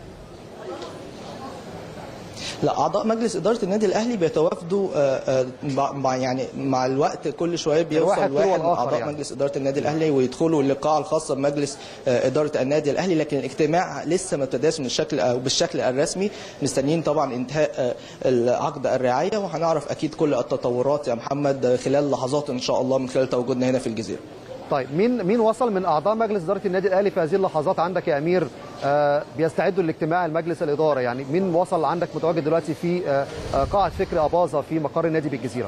لا اعضاء مجلس اداره النادي الاهلي بيتوافدوا مع يعني مع الوقت كل شويه بيوصل الواحد واحد من تلو الآخر اعضاء يعني. مجلس اداره النادي الاهلي ويدخلوا اللقاء الخاص بمجلس اداره النادي الاهلي لكن الاجتماع لسه ما ابتداش من الشكل او بالشكل الرسمي مستنيين طبعا انتهاء عقد الرعايه وهنعرف اكيد كل التطورات يا محمد خلال لحظات ان شاء الله من خلال تواجدنا هنا في الجزيره طيب مين مين وصل من اعضاء مجلس اداره النادي الاهلي في هذه اللحظات عندك يا امير آه بيستعدوا لاجتماع المجلس الاداره يعني مين وصل عندك متواجد دلوقتي في آه آه قاعه فكري اباظه في مقر النادي بالجزيره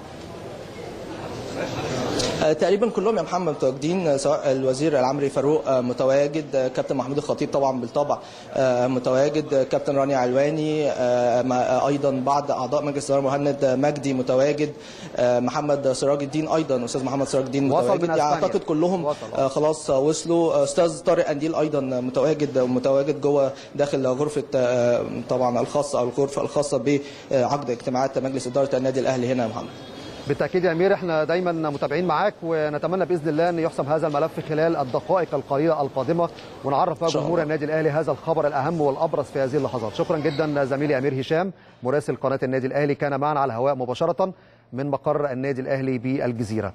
تقريبا كلهم يا محمد متواجدين سواء الوزير العمري فاروق متواجد كابتن محمود الخطيب طبعا بالطبع متواجد كابتن راني علواني ايضا بعض اعضاء مجلس الاداره مهند مجدي متواجد محمد سراج الدين ايضا استاذ محمد سراج الدين وصل متواجد من يعني أسبانيا. اعتقد كلهم وصل. خلاص وصلوا استاذ طارق انديل ايضا متواجد متواجد جوه داخل غرفه طبعا الخاصه او الغرفه الخاصه بعقد اجتماعات مجلس اداره النادي الاهلي هنا يا محمد بالتاكيد يا امير احنا دايما متابعين معاك ونتمنى باذن الله ان يحسم هذا الملف خلال الدقائق القليله القادمه ونعرف بقى إن شاء جمهور الله. النادي الاهلي هذا الخبر الاهم والابرز في هذه اللحظات شكرا جدا زميلي امير هشام مراسل قناه النادي الاهلي كان معنا على الهواء مباشره من مقر النادي الاهلي بالجزيره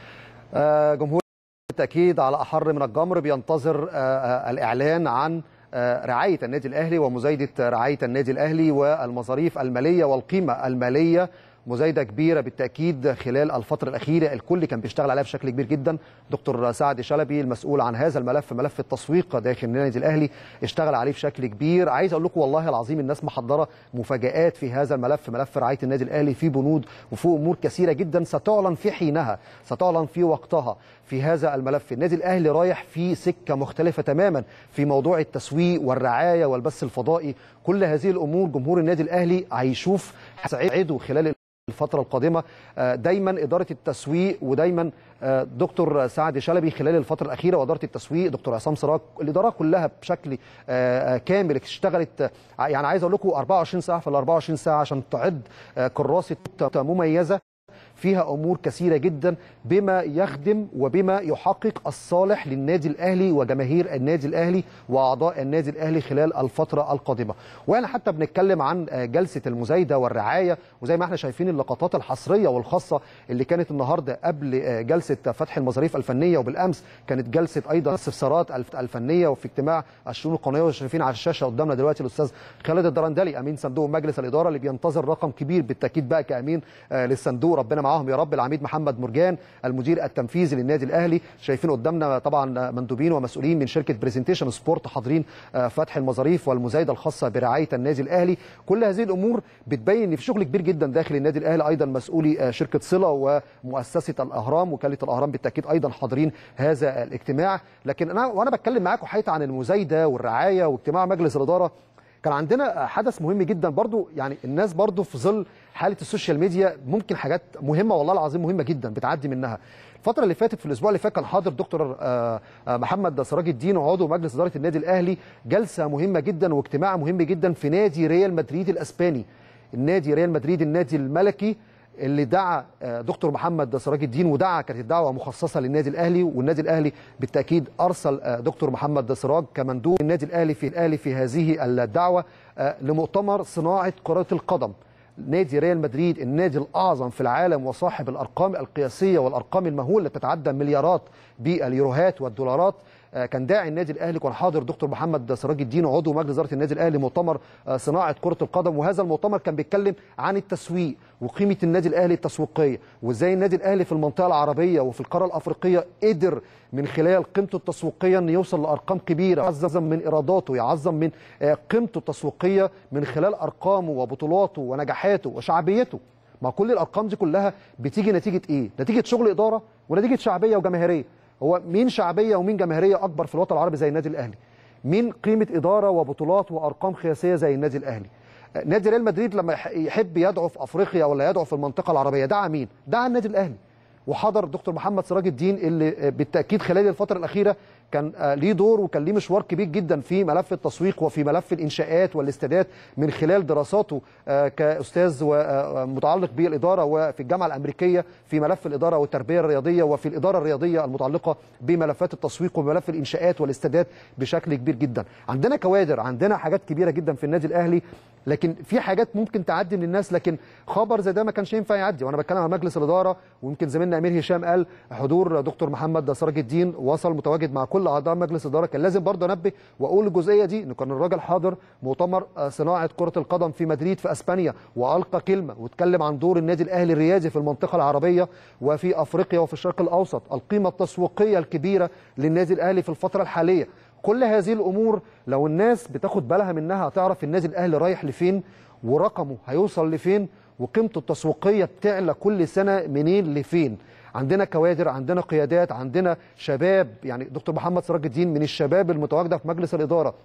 آه، جمهور بالتاكيد على احر من الجمر بينتظر آه، آه، الاعلان عن آه، رعايه النادي الاهلي ومزايده رعايه النادي الاهلي والمصاريف الماليه والقيمه الماليه مزايده كبيره بالتاكيد خلال الفتره الاخيره الكل كان بيشتغل عليها بشكل كبير جدا دكتور سعد شلبي المسؤول عن هذا الملف ملف التسويق داخل النادي الاهلي اشتغل عليه بشكل كبير عايز اقول لكم والله العظيم الناس محضره مفاجات في هذا الملف ملف رعايه النادي الاهلي في بنود وفي امور كثيره جدا ستعلن في حينها ستعلن في وقتها في هذا الملف النادي الاهلي رايح في سكه مختلفه تماما في موضوع التسويق والرعايه والبث الفضائي كل هذه الامور جمهور النادي الاهلي هيشوف هتساعده خلال الفترة القادمة آه، دايما إدارة التسويق ودايما آه، دكتور سعد شلبي خلال الفترة الأخيرة وإدارة التسويق دكتور عصام سراج الإدارة كلها بشكل آه، آه، كامل اشتغلت آه، يعني عايز أقول لكم 24 ساعة في ال 24 ساعة عشان تعد آه، كراسة مميزة فيها امور كثيره جدا بما يخدم وبما يحقق الصالح للنادي الاهلي وجماهير النادي الاهلي واعضاء النادي الاهلي خلال الفتره القادمه واحنا حتى بنتكلم عن آه، جلسه المزايده والرعايه وزي ما احنا شايفين اللقطات الحصريه والخاصه اللي كانت النهارده قبل آه، جلسه فتح المظاريف الفنيه وبالامس كانت جلسه ايضا الاستفسارات الف- الفنيه وفي اجتماع الشؤون القانونيه وشايفين على الشاشه قدامنا دلوقتي الاستاذ خالد الدرندلي امين صندوق مجلس الاداره اللي بينتظر رقم كبير بالتاكيد بقى كامين آه، للصندوق ربنا معاهم يا رب العميد محمد مرجان المدير التنفيذي للنادي الاهلي شايفين قدامنا طبعا مندوبين ومسؤولين من شركه برزنتيشن سبورت حاضرين آه، فتح المظاريف والمزايده الخاصه برعايه النادي الاهلي كل هذه الامور بتبين ان في شغل كبير جدا داخل النادي الاهلي ايضا مسؤولي آه، شركه صله ومؤسسه الاهرام وكاله الاهرام بالتاكيد ايضا حاضرين هذا الاجتماع لكن انا وانا بتكلم معاكم حقيقه عن المزايده والرعايه واجتماع مجلس الاداره كان عندنا حدث مهم جدا برضو يعني الناس برضو في ظل حاله السوشيال ميديا ممكن حاجات مهمه والله العظيم مهمه جدا بتعدي منها الفتره اللي فاتت في الاسبوع اللي فات كان حاضر دكتور آه، آه، محمد سراج الدين عضو مجلس اداره النادي الاهلي جلسه مهمه جدا واجتماع مهم جدا في نادي ريال مدريد الاسباني النادي ريال مدريد النادي الملكي اللي دعا آه، دكتور محمد سراج الدين ودعا كانت الدعوه مخصصه للنادي الاهلي والنادي الاهلي بالتاكيد ارسل آه، دكتور محمد سراج كمندوب النادي الاهلي في الاهلي في هذه الدعوه آه، لمؤتمر صناعه كره القدم نادي ريال مدريد النادي الاعظم في العالم وصاحب الارقام القياسيه والارقام المهوله اللي بتتعدى مليارات باليوروهات والدولارات آه، كان داعي النادي الاهلي كان حاضر دكتور محمد سراج الدين عضو مجلس اداره النادي الاهلي مؤتمر آه، صناعه كره القدم وهذا المؤتمر كان بيتكلم عن التسويق وقيمه النادي الاهلي التسويقيه وازاي النادي الاهلي في المنطقه العربيه وفي القاره الافريقيه قدر من خلال قيمته التسويقيه ان يوصل لارقام كبيره يعظم من ايراداته يعظم من آه، قيمته التسويقيه من خلال ارقامه وبطولاته ونجاحاته وشعبيته ما كل الارقام دي كلها بتيجي نتيجه ايه نتيجه شغل اداره ونتيجه شعبيه وجماهيريه هو مين شعبيه ومين جماهيريه اكبر في الوطن العربي زي النادي الاهلي مين قيمه اداره وبطولات وارقام قياسيه زي النادي الاهلي نادي ريال مدريد لما يح- يحب يدعو في افريقيا ولا يدعو في المنطقه العربيه دعا مين دعا النادي الاهلي وحضر دكتور محمد سراج الدين اللي بالتاكيد خلال الفتره الاخيره كان آه، ليه دور وكان ليه مشوار كبير جدا في ملف التسويق وفي ملف الانشاءات والاستادات من خلال دراساته آه، كاستاذ ومتعلق بالاداره وفي الجامعه الامريكيه في ملف الاداره والتربيه الرياضيه وفي الاداره الرياضيه المتعلقه بملفات التسويق وملف الانشاءات والاستادات بشكل كبير جدا عندنا كوادر عندنا حاجات كبيره جدا في النادي الاهلي لكن في حاجات ممكن تعدي من الناس لكن خبر زي ده ما كانش ينفع يعدي وانا بتكلم عن مجلس الاداره ويمكن زميلنا امير هشام قال حضور دكتور محمد سراج الدين وصل متواجد مع كل اعضاء مجلس الاداره كان لازم برضه انبه واقول الجزئيه دي انه كان الراجل حاضر مؤتمر آه، صناعه كره القدم في مدريد في اسبانيا والقى كلمه واتكلم عن دور النادي الاهلي الريادي في المنطقه العربيه وفي افريقيا وفي الشرق الاوسط القيمه التسويقيه الكبيره للنادي الاهلي في الفتره الحاليه كل هذه الامور لو الناس بتاخد بالها منها هتعرف النادي الاهلي رايح لفين ورقمه هيوصل لفين وقيمته التسويقيه بتعلى كل سنه منين لفين عندنا كوادر عندنا قيادات عندنا شباب يعني دكتور محمد سراج الدين من الشباب المتواجده في مجلس الاداره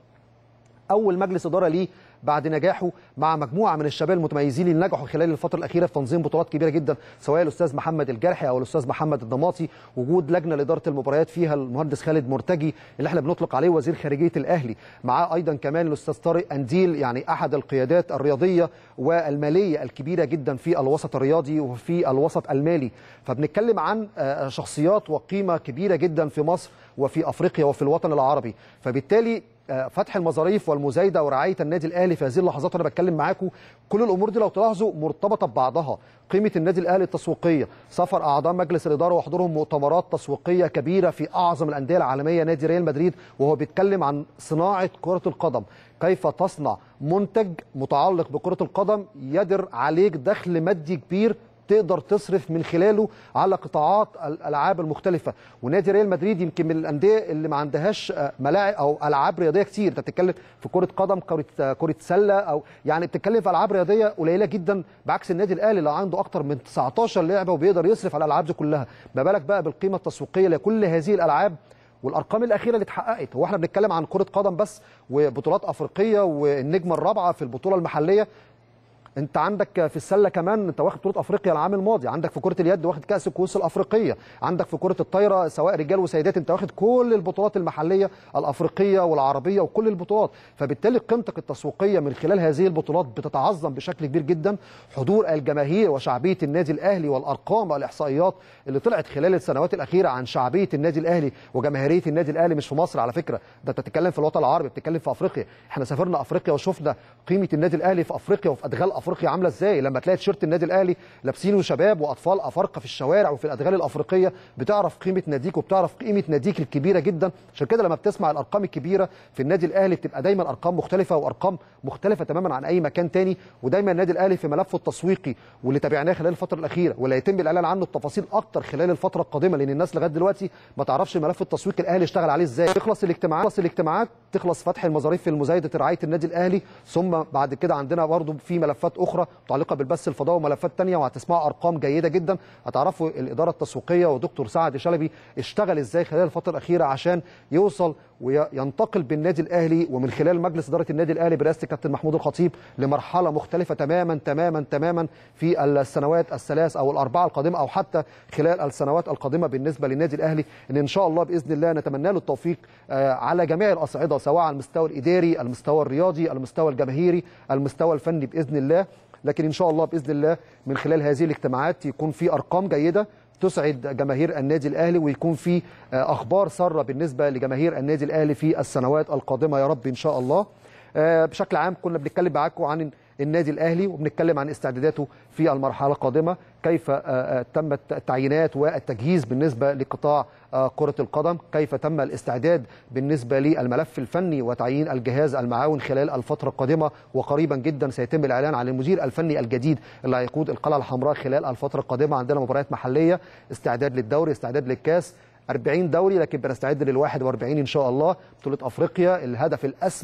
اول مجلس اداره ليه بعد نجاحه مع مجموعه من الشباب المتميزين اللي نجحوا خلال الفتره الاخيره في تنظيم بطولات كبيره جدا سواء الاستاذ محمد الجرحي او الاستاذ محمد الضماطي وجود لجنه لاداره المباريات فيها المهندس خالد مرتجي اللي احنا بنطلق عليه وزير خارجيه الاهلي معاه ايضا كمان الاستاذ طارق انديل يعني احد القيادات الرياضيه والماليه الكبيره جدا في الوسط الرياضي وفي الوسط المالي فبنتكلم عن آه، شخصيات وقيمه كبيره جدا في مصر وفي افريقيا وفي الوطن العربي فبالتالي آه، فتح المظاريف والمزايده ورعايه النادي الاهلي في هذه اللحظات وانا بتكلم معاكم كل الامور دي لو تلاحظوا مرتبطه ببعضها قيمه النادي الاهلي التسويقيه سفر اعضاء مجلس الاداره وحضورهم مؤتمرات تسويقيه كبيره في اعظم الانديه العالميه نادي ريال مدريد وهو بيتكلم عن صناعه كره القدم كيف تصنع منتج متعلق بكره القدم يدر عليك دخل مادي كبير تقدر تصرف من خلاله على قطاعات الالعاب المختلفه ونادي ريال مدريد يمكن من الانديه اللي ما عندهاش آه، ملاعب او العاب رياضيه كتير انت بتتكلم في كره قدم كره آه، كره سله او يعني بتتكلم في العاب رياضيه قليله جدا بعكس النادي الاهلي اللي عنده اكتر من 19 لعبه وبيقدر يصرف على الالعاب دي كلها ما بالك بقى بالقيمه التسويقيه لكل هذه الالعاب والارقام الاخيره اللي اتحققت هو احنا بنتكلم عن كره قدم بس وبطولات افريقيه والنجمه الرابعه في البطوله المحليه انت عندك في السله كمان انت واخد بطوله افريقيا العام الماضي عندك في كره اليد واخد كاس الكؤوس الافريقيه عندك في كره الطايره سواء رجال وسيدات انت واخد كل البطولات المحليه الافريقيه والعربيه وكل البطولات فبالتالي قيمتك التسويقيه من خلال هذه البطولات بتتعظم بشكل كبير جدا حضور الجماهير وشعبيه النادي الاهلي والارقام والاحصائيات اللي طلعت خلال السنوات الاخيره عن شعبيه النادي الاهلي وجماهيريه النادي الاهلي مش في مصر على فكره ده انت بتتكلم في الوطن العربي بتتكلم في افريقيا احنا سافرنا افريقيا وشفنا قيمه النادي الاهلي في افريقيا وفي ادغال افريقيا عامله ازاي لما تلاقي تيشيرت النادي الاهلي لابسينه شباب واطفال افارقه في الشوارع وفي الادغال الافريقيه بتعرف قيمه ناديك وبتعرف قيمه ناديك الكبيره جدا عشان كده لما بتسمع الارقام الكبيره في النادي الاهلي بتبقى دايما ارقام مختلفه وارقام مختلفه تماما عن اي مكان تاني ودايما النادي الاهلي في ملفه التسويقي واللي تابعناه خلال الفتره الاخيره واللي هيتم الاعلان عنه التفاصيل اكتر خلال الفتره القادمه لان الناس لغايه دلوقتي ما تعرفش ملف التسويق الاهلي اشتغل عليه ازاي تخلص الاجتماعات تخلص الاجتماعات تخلص فتح المظاريف في المزايده رعايه النادي الاهلي ثم بعد كده عندنا برضو في ملفات اخرى متعلقه بالبث الفضائي وملفات تانية وهتسمعوا ارقام جيده جدا هتعرفوا الاداره التسويقيه ودكتور سعد شلبي اشتغل ازاي خلال الفتره الاخيره عشان يوصل وينتقل بالنادي الاهلي ومن خلال مجلس اداره النادي الاهلي برئاسه الكابتن محمود الخطيب لمرحله مختلفه تماما تماما تماما في السنوات الثلاث او الاربعه القادمه او حتى خلال السنوات القادمه بالنسبه للنادي الاهلي ان ان شاء الله باذن الله نتمنى له التوفيق آه، على جميع الاصعده سواء على المستوى الاداري المستوى الرياضي المستوى الجماهيري المستوى الفني باذن الله لكن ان شاء الله باذن الله من خلال هذه الاجتماعات يكون في ارقام جيده تسعد جماهير النادي الاهلي ويكون في آه، اخبار ساره بالنسبه لجماهير النادي الاهلي في السنوات القادمه يا رب ان شاء الله آه، بشكل عام كنا بنتكلم معاكم عن النادي الاهلي وبنتكلم عن استعداداته في المرحله القادمه كيف آه، آه، تمت التعيينات والتجهيز بالنسبه لقطاع آه، كره القدم كيف تم الاستعداد بالنسبه للملف الفني وتعيين الجهاز المعاون خلال الفتره القادمه وقريبا جدا سيتم الاعلان عن المدير الفني الجديد اللي هيقود القلعه الحمراء خلال الفتره القادمه عندنا مباريات محليه استعداد للدوري استعداد للكاس 40 دوري لكن بنستعد لل 41 ان شاء الله بطوله افريقيا الهدف الاسمى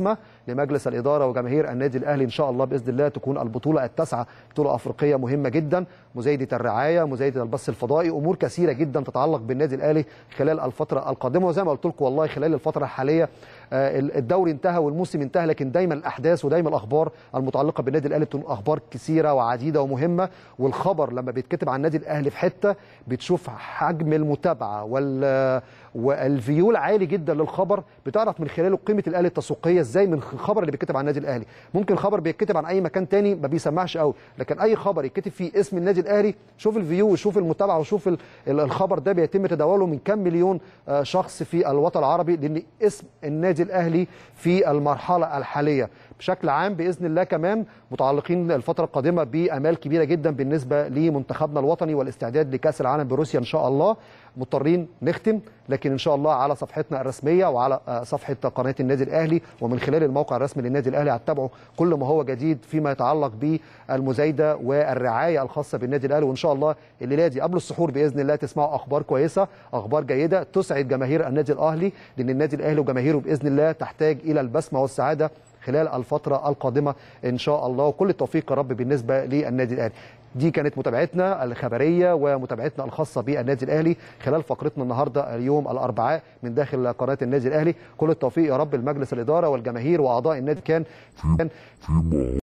لمجلس الاداره وجماهير النادي الاهلي ان شاء الله باذن الله تكون البطوله التاسعه بطوله افريقيه مهمه جدا مزايده الرعايه مزايده البث الفضائي امور كثيره جدا تتعلق بالنادي الاهلي خلال الفتره القادمه وزي ما قلت لكم والله خلال الفتره الحاليه آه، الدوري انتهى والموسم انتهى لكن دايما الاحداث ودايما الاخبار المتعلقه بالنادي الاهلي بتكون اخبار كثيره وعديده ومهمه والخبر لما بيتكتب عن النادي الاهلي في حته بتشوف حجم المتابعه وال والفيول عالي جدا للخبر بتعرف من خلاله قيمه الاهلي التسويقيه ازاي من الخبر اللي بيتكتب عن النادي الاهلي ممكن خبر بيتكتب عن اي مكان تاني ما بيسمعش قوي لكن اي خبر يتكتب فيه اسم النادي الاهلي شوف الفيو وشوف المتابعه وشوف ال- ال- الخبر ده بيتم تداوله من كام مليون آه، شخص في الوطن العربي لان اسم النادي الاهلي في المرحله الحاليه بشكل عام باذن الله كمان متعلقين الفتره القادمه بامال كبيره جدا بالنسبه لمنتخبنا الوطني والاستعداد لكاس العالم بروسيا ان شاء الله مضطرين نختم لكن ان شاء الله على صفحتنا الرسميه وعلى آه، صفحه قناه النادي الاهلي ومن خلال الموقع الرسمي للنادي الاهلي هتتابعوا كل ما هو جديد فيما يتعلق بالمزايده والرعايه الخاصه بالنادي الاهلي وان شاء الله الليله دي قبل السحور باذن الله تسمعوا اخبار كويسه اخبار جيده تسعد جماهير النادي الاهلي لان النادي الاهلي وجماهيره باذن الله تحتاج الى البسمه والسعاده خلال الفترة القادمة إن شاء الله وكل التوفيق يا رب بالنسبة للنادي الأهلي دي كانت متابعتنا الخبرية ومتابعتنا الخاصة بالنادي الأهلي خلال فقرتنا النهاردة اليوم الأربعاء من داخل قناة النادي الأهلي كل التوفيق يا رب لمجلس الإدارة والجماهير وأعضاء النادي كان كان